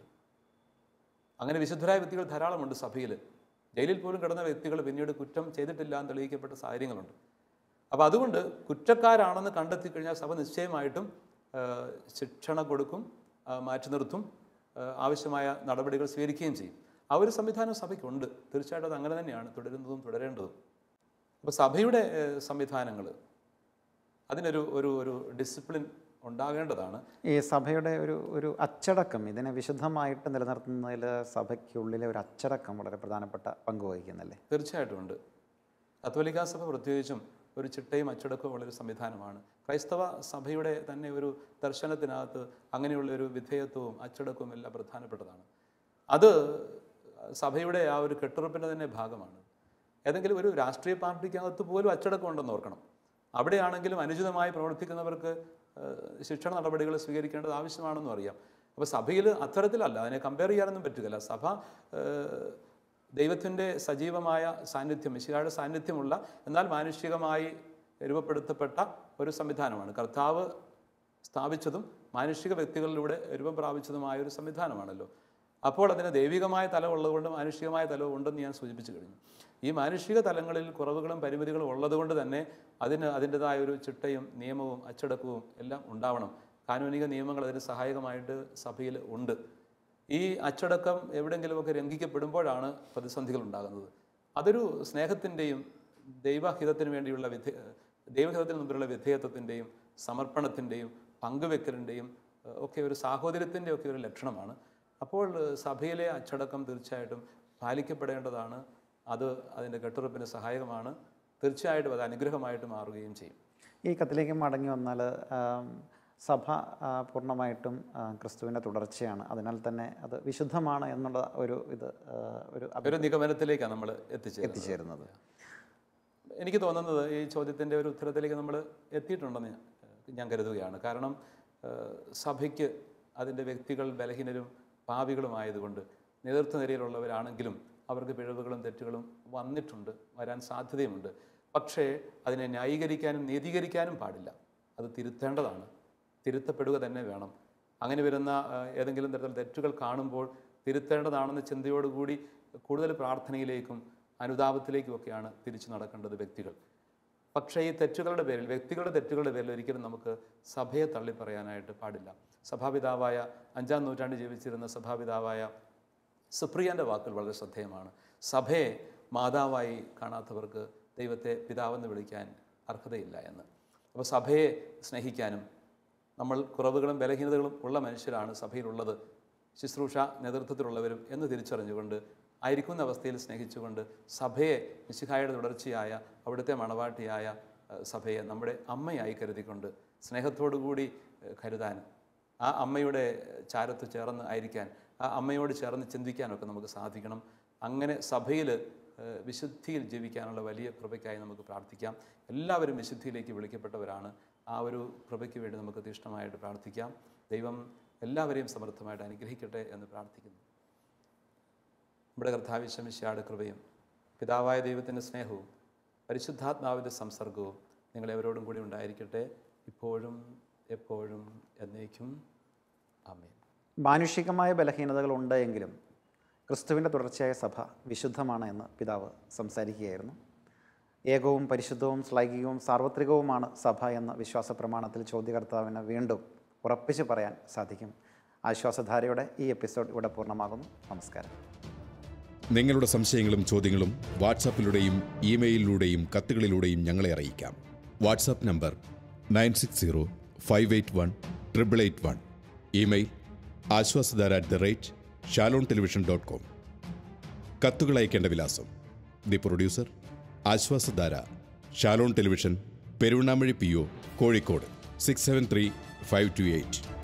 അങ്ങനെ വിശുദ്ധരായ വ്യക്തികൾ ധാരാളമുണ്ട് സഭയിൽ ജയിലിൽ പോലും കിടന്ന വ്യക്തികൾ പിന്നീട് കുറ്റം ചെയ്തിട്ടില്ല എന്ന് തെളിയിക്കപ്പെട്ട സാഹചര്യങ്ങളുണ്ട് അപ്പോൾ അതുകൊണ്ട് കുറ്റക്കാരാണെന്ന് കണ്ടെത്തി കഴിഞ്ഞാൽ സഭ നിശ്ചയമായിട്ടും ആ, ശിക്ഷണ കൊടുക്കും ആ, മാറ്റി നിർത്തും ആ, ആവശ്യമായ നടപടികൾ സ്വീകരിക്കുകയും ചെയ്യും ആ ഒരു സംവിധാനം സഭയ്ക്കുണ്ട് തീർച്ചയായിട്ടും അത് അങ്ങനെ തന്നെയാണ് തുടരുന്നതും തുടരേണ്ടതും അപ്പോൾ സഭയുടെ സംവിധാനങ്ങൾ അതിനൊരു ഒരു ഒരു ഡിസിപ്ലിൻ ഉണ്ടാകേണ്ടതാണ് ഈ സഭയുടെ ഒരു ഒരു അച്ചടക്കം ഇതിനെ വിശുദ്ധമായിട്ട് നിലനിർത്തുന്നതിൽ സഭയ്ക്കുള്ളിലെ ഒരു അച്ചടക്കം വളരെ പ്രധാനപ്പെട്ട പങ്ക് വഹിക്കുന്നല്ലേ തീർച്ചയായിട്ടും ഉണ്ട് കത്തോലിക്കാ സഭ പ്രത്യേകിച്ചും ഒരു ചിട്ടയും അച്ചടക്കവും ഉള്ളൊരു സംവിധാനമാണ് ക്രൈസ്തവ സഭയുടെ തന്നെ ഒരു ദർശനത്തിനകത്ത് അങ്ങനെയുള്ള ഒരു വിധേയത്വവും അച്ചടക്കവും എല്ലാം പ്രധാനപ്പെട്ടതാണ് അത് സഭയുടെ ആ ഒരു കെട്ടുറപ്പിൻ്റെ തന്നെ ഭാഗമാണ് ഏതെങ്കിലും ഒരു രാഷ്ട്രീയ പാർട്ടിക്കകത്ത് പോലും അച്ചടക്കം ഉണ്ടെന്ന് ഓർക്കണം അവിടെയാണെങ്കിലും അനുചിതമായി പ്രവർത്തിക്കുന്നവർക്ക് ഏഹ്, ശിക്ഷണ നടപടികൾ സ്വീകരിക്കേണ്ടത് ആവശ്യമാണെന്നും അറിയാം അപ്പോൾ സഭയിൽ അത്തരത്തിലല്ല അതിനെ കമ്പയർ ചെയ്യാനൊന്നും പറ്റുകയില്ല സഭ ഏഹ്, ദൈവത്തിൻ്റെ സജീവമായ സാന്നിധ്യം മിശിഹായുടെ സാന്നിധ്യമുള്ള എന്നാൽ മാനുഷികമായി രൂപപ്പെടുത്തപ്പെട്ട ഒരു സംവിധാനമാണ് കർത്താവ് സ്ഥാപിച്ചതും മാനുഷിക വ്യക്തികളിലൂടെ രൂപം പ്രാപിച്ചതുമായ ഒരു സംവിധാനമാണല്ലോ അപ്പോൾ അതിന് ദൈവികമായ തലം ഉള്ളതുകൊണ്ട് മാനുഷികമായ തലവും ഉണ്ടെന്ന് ഞാൻ സൂചിപ്പിച്ചു കഴിഞ്ഞു ഈ മാനുഷിക തലങ്ങളിൽ കുറവുകളും പരിമിതികളും ഉള്ളതുകൊണ്ട് തന്നെ അതിന് അതിൻ്റെതായ ഒരു ചിട്ടയും നിയമവും അച്ചടക്കവും എല്ലാം ഉണ്ടാവണം കാനൂനിക നിയമങ്ങൾ അതിന് സഹായകമായിട്ട് സഭയിൽ ഉണ്ട് ഈ അച്ചടക്കം എവിടെയെങ്കിലുമൊക്കെ ലംഘിക്കപ്പെടുമ്പോഴാണ് പ്രതിസന്ധികൾ ഉണ്ടാകുന്നത് അതൊരു സ്നേഹത്തിൻ്റെയും ദൈവഹിതത്തിന് വേണ്ടിയുള്ള വിധേ ദൈവഹിതത്തിന് മുമ്പിലുള്ള വിധേയത്വത്തിൻ്റെയും സമർപ്പണത്തിൻ്റെയും പങ്കുവെക്കലിൻ്റെയും ഏഹ്, ഒക്കെ ഒരു സാഹോദര്യത്തിൻ്റെ ഒക്കെ ഒരു ലക്ഷണമാണ് അപ്പോൾ ഏഹ്, സഭയിലെ അച്ചടക്കം തീർച്ചയായിട്ടും പാലിക്കപ്പെടേണ്ടതാണ് അത് അതിൻ്റെ കെട്ടുറപ്പിന് സഹായകമാണ് തീർച്ചയായിട്ടും അത് അനുഗ്രഹമായിട്ട് മാറുകയും ചെയ്യും ഈ കത്തിലേക്ക് മടങ്ങി വന്നാൽ ആം, സഭ ആ, പൂർണ്ണമായിട്ടും ആ, ക്രിസ്തുവിൻ്റെ തുടർച്ചയാണ് അതിനാൽ തന്നെ അത് വിശുദ്ധമാണ് എന്നുള്ള ഒരു ഇത് ആ, ഒരു അഭി- ഒരു നിഗമനത്തിലേക്കാണ് നമ്മൾ എത്തിച്ചേരുന്നത് എത്തിച്ചേരുന്നത് എനിക്ക് തോന്നുന്നത് ഈ ചോദ്യത്തിൻ്റെ ഒരു ഉത്തരത്തിലേക്ക് നമ്മൾ എത്തിയിട്ടുണ്ടെന്ന് ഞാൻ- ഞാൻ കരുതുകയാണ് കാരണം ഏഹ്, സഭയ്ക്ക് അതിൻ്റെ വ്യക്തികൾ ബലഹീനരും പാപികളുമായതുകൊണ്ട് നേതൃത്വ നിരയിലുള്ളവരാണെങ്കിലും അവർക്ക് പിഴവുകളും തെറ്റുകളും വന്നിട്ടുണ്ട് വരാൻ സാധ്യതയുമുണ്ട് പക്ഷേ അതിനെ ന്യായീകരിക്കാനും നീതീകരിക്കാനും പാടില്ല അത് തിരുത്തേണ്ടതാണ് തിരുത്തപ്പെടുക തന്നെ വേണം അങ്ങനെ വരുന്ന ഏഹ്, ഏതെങ്കിലും തരത്തിൽ തെറ്റുകൾ കാണുമ്പോൾ തിരുത്തേണ്ടതാണെന്ന ചിന്തയോടുകൂടി കൂടുതൽ പ്രാർത്ഥനയിലേക്കും അനുതാപത്തിലേക്കുമൊക്കെയാണ് തിരിച്ചു നടക്കേണ്ടത് വ്യക്തികൾ പക്ഷേ ഈ തെറ്റുകളുടെ പേരിൽ വ്യക്തികളുടെ തെറ്റുകളുടെ പേരിൽ ഒരിക്കലും നമുക്ക് സഭയെ തള്ളിപ്പറയാനായിട്ട് പാടില്ല സഭാപിതാവായ അഞ്ചാം നൂറ്റാണ്ടിൽ ജീവിച്ചിരുന്ന സഭാപിതാവായ സുപ്രിയൻ്റെ വാക്കുകൾ വളരെ ശ്രദ്ധേയമാണ് സഭയെ മാതാവായി കാണാത്തവർക്ക് ദൈവത്തെ പിതാവെന്ന് വിളിക്കാൻ അർഹതയില്ല എന്ന് അപ്പോൾ സഭയെ സ്നേഹിക്കാനും നമ്മൾ കുറവുകളും ബലഹീനതകളും ഉള്ള മനുഷ്യരാണ് സഭയിലുള്ളത് ശുശ്രൂഷ നേതൃത്വത്തിലുള്ളവരും എന്ന് തിരിച്ചറിഞ്ഞുകൊണ്ട് ആയിരിക്കുന്ന അവസ്ഥയിൽ സ്നേഹിച്ചുകൊണ്ട് സഭയെ മിശിഹായുടെ തുടർച്ചയായ അവിടുത്തെ മണവാട്ടിയായ ഏഹ്, സഭയെ നമ്മുടെ അമ്മയായി കരുതിക്കൊണ്ട് സ്നേഹത്തോടുകൂടി ഏഹ്, കരുതാൻ ആ അമ്മയുടെ ചാരത്ത് ചേർന്ന് ആയിരിക്കാൻ ആ അമ്മയോട് ചേർന്ന് ചിന്തിക്കാനൊക്കെ നമുക്ക് സാധിക്കണം അങ്ങനെ സഭയിൽ ഏഹ്, വിശുദ്ധിയിൽ ജീവിക്കാനുള്ള വലിയ കൃപയ്ക്കായി നമുക്ക് പ്രാർത്ഥിക്കാം എല്ലാവരും വിശുദ്ധിയിലേക്ക് വിളിക്കപ്പെട്ടവരാണ് ആ ഒരു കൃപയ്ക്ക് വേണ്ടി നമുക്ക് തീഷ്ണമായിട്ട് പ്രാർത്ഥിക്കാം ദൈവം എല്ലാവരെയും സമർത്ഥമായിട്ട് അനുഗ്രഹിക്കട്ടെ എന്ന് പ്രാർത്ഥിക്കുന്നു നമ്മുടെ കർത്താവിശ്വമിശയുടെ കൃപയും പിതാവായ ദൈവത്തിൻ്റെ സ്നേഹവും പരിശുദ്ധാത്മാവിൻ്റെ സംസർഗവും നിങ്ങളെവരോടും കൂടി ഉണ്ടായിരിക്കട്ടെ ഇപ്പോഴും എപ്പോഴും എന്നേക്കും ആമേൻ മാനുഷികമായ ബലഹീനതകൾ ഉണ്ട് എങ്കിലും ക്രിസ്തുവിൻ്റെ തുടർച്ചയായ സഭ വിശുദ്ധമാണ് എന്ന് പിതാവ് സംസാരിക്കുകയായിരുന്നു ഏകവും പരിശുദ്ധവും ശ്ലൈകികവും സാർവത്രികവുമാണ് സഭ എന്ന വിശ്വാസ പ്രമാണത്തിൽ ചോദ്യകർത്താവിന് വീണ്ടും ഉറപ്പിച്ച് പറയാൻ സാധിക്കും ആശ്വാസധാരയുടെ ഈ എപ്പിസോഡ് ഇവിടെ പൂർണ്ണമാകുന്നു നമസ്കാരം നിങ്ങളുടെ സംശയങ്ങളും ചോദ്യങ്ങളും വാട്സാപ്പിലൂടെയും ഇമെയിലിലൂടെയും കത്തുകളിലൂടെയും ഞങ്ങളെ അറിയിക്കാം WhatsApp number nine six zero five eight one triple eight one email Aswasadhara at the rate Shalom television dot com കത്തുകൾ അയക്കേണ്ട വിലാസം the producer Aswasadhara Shalom television Peruvannamuzhi P O Kozhikode six seven three five two eight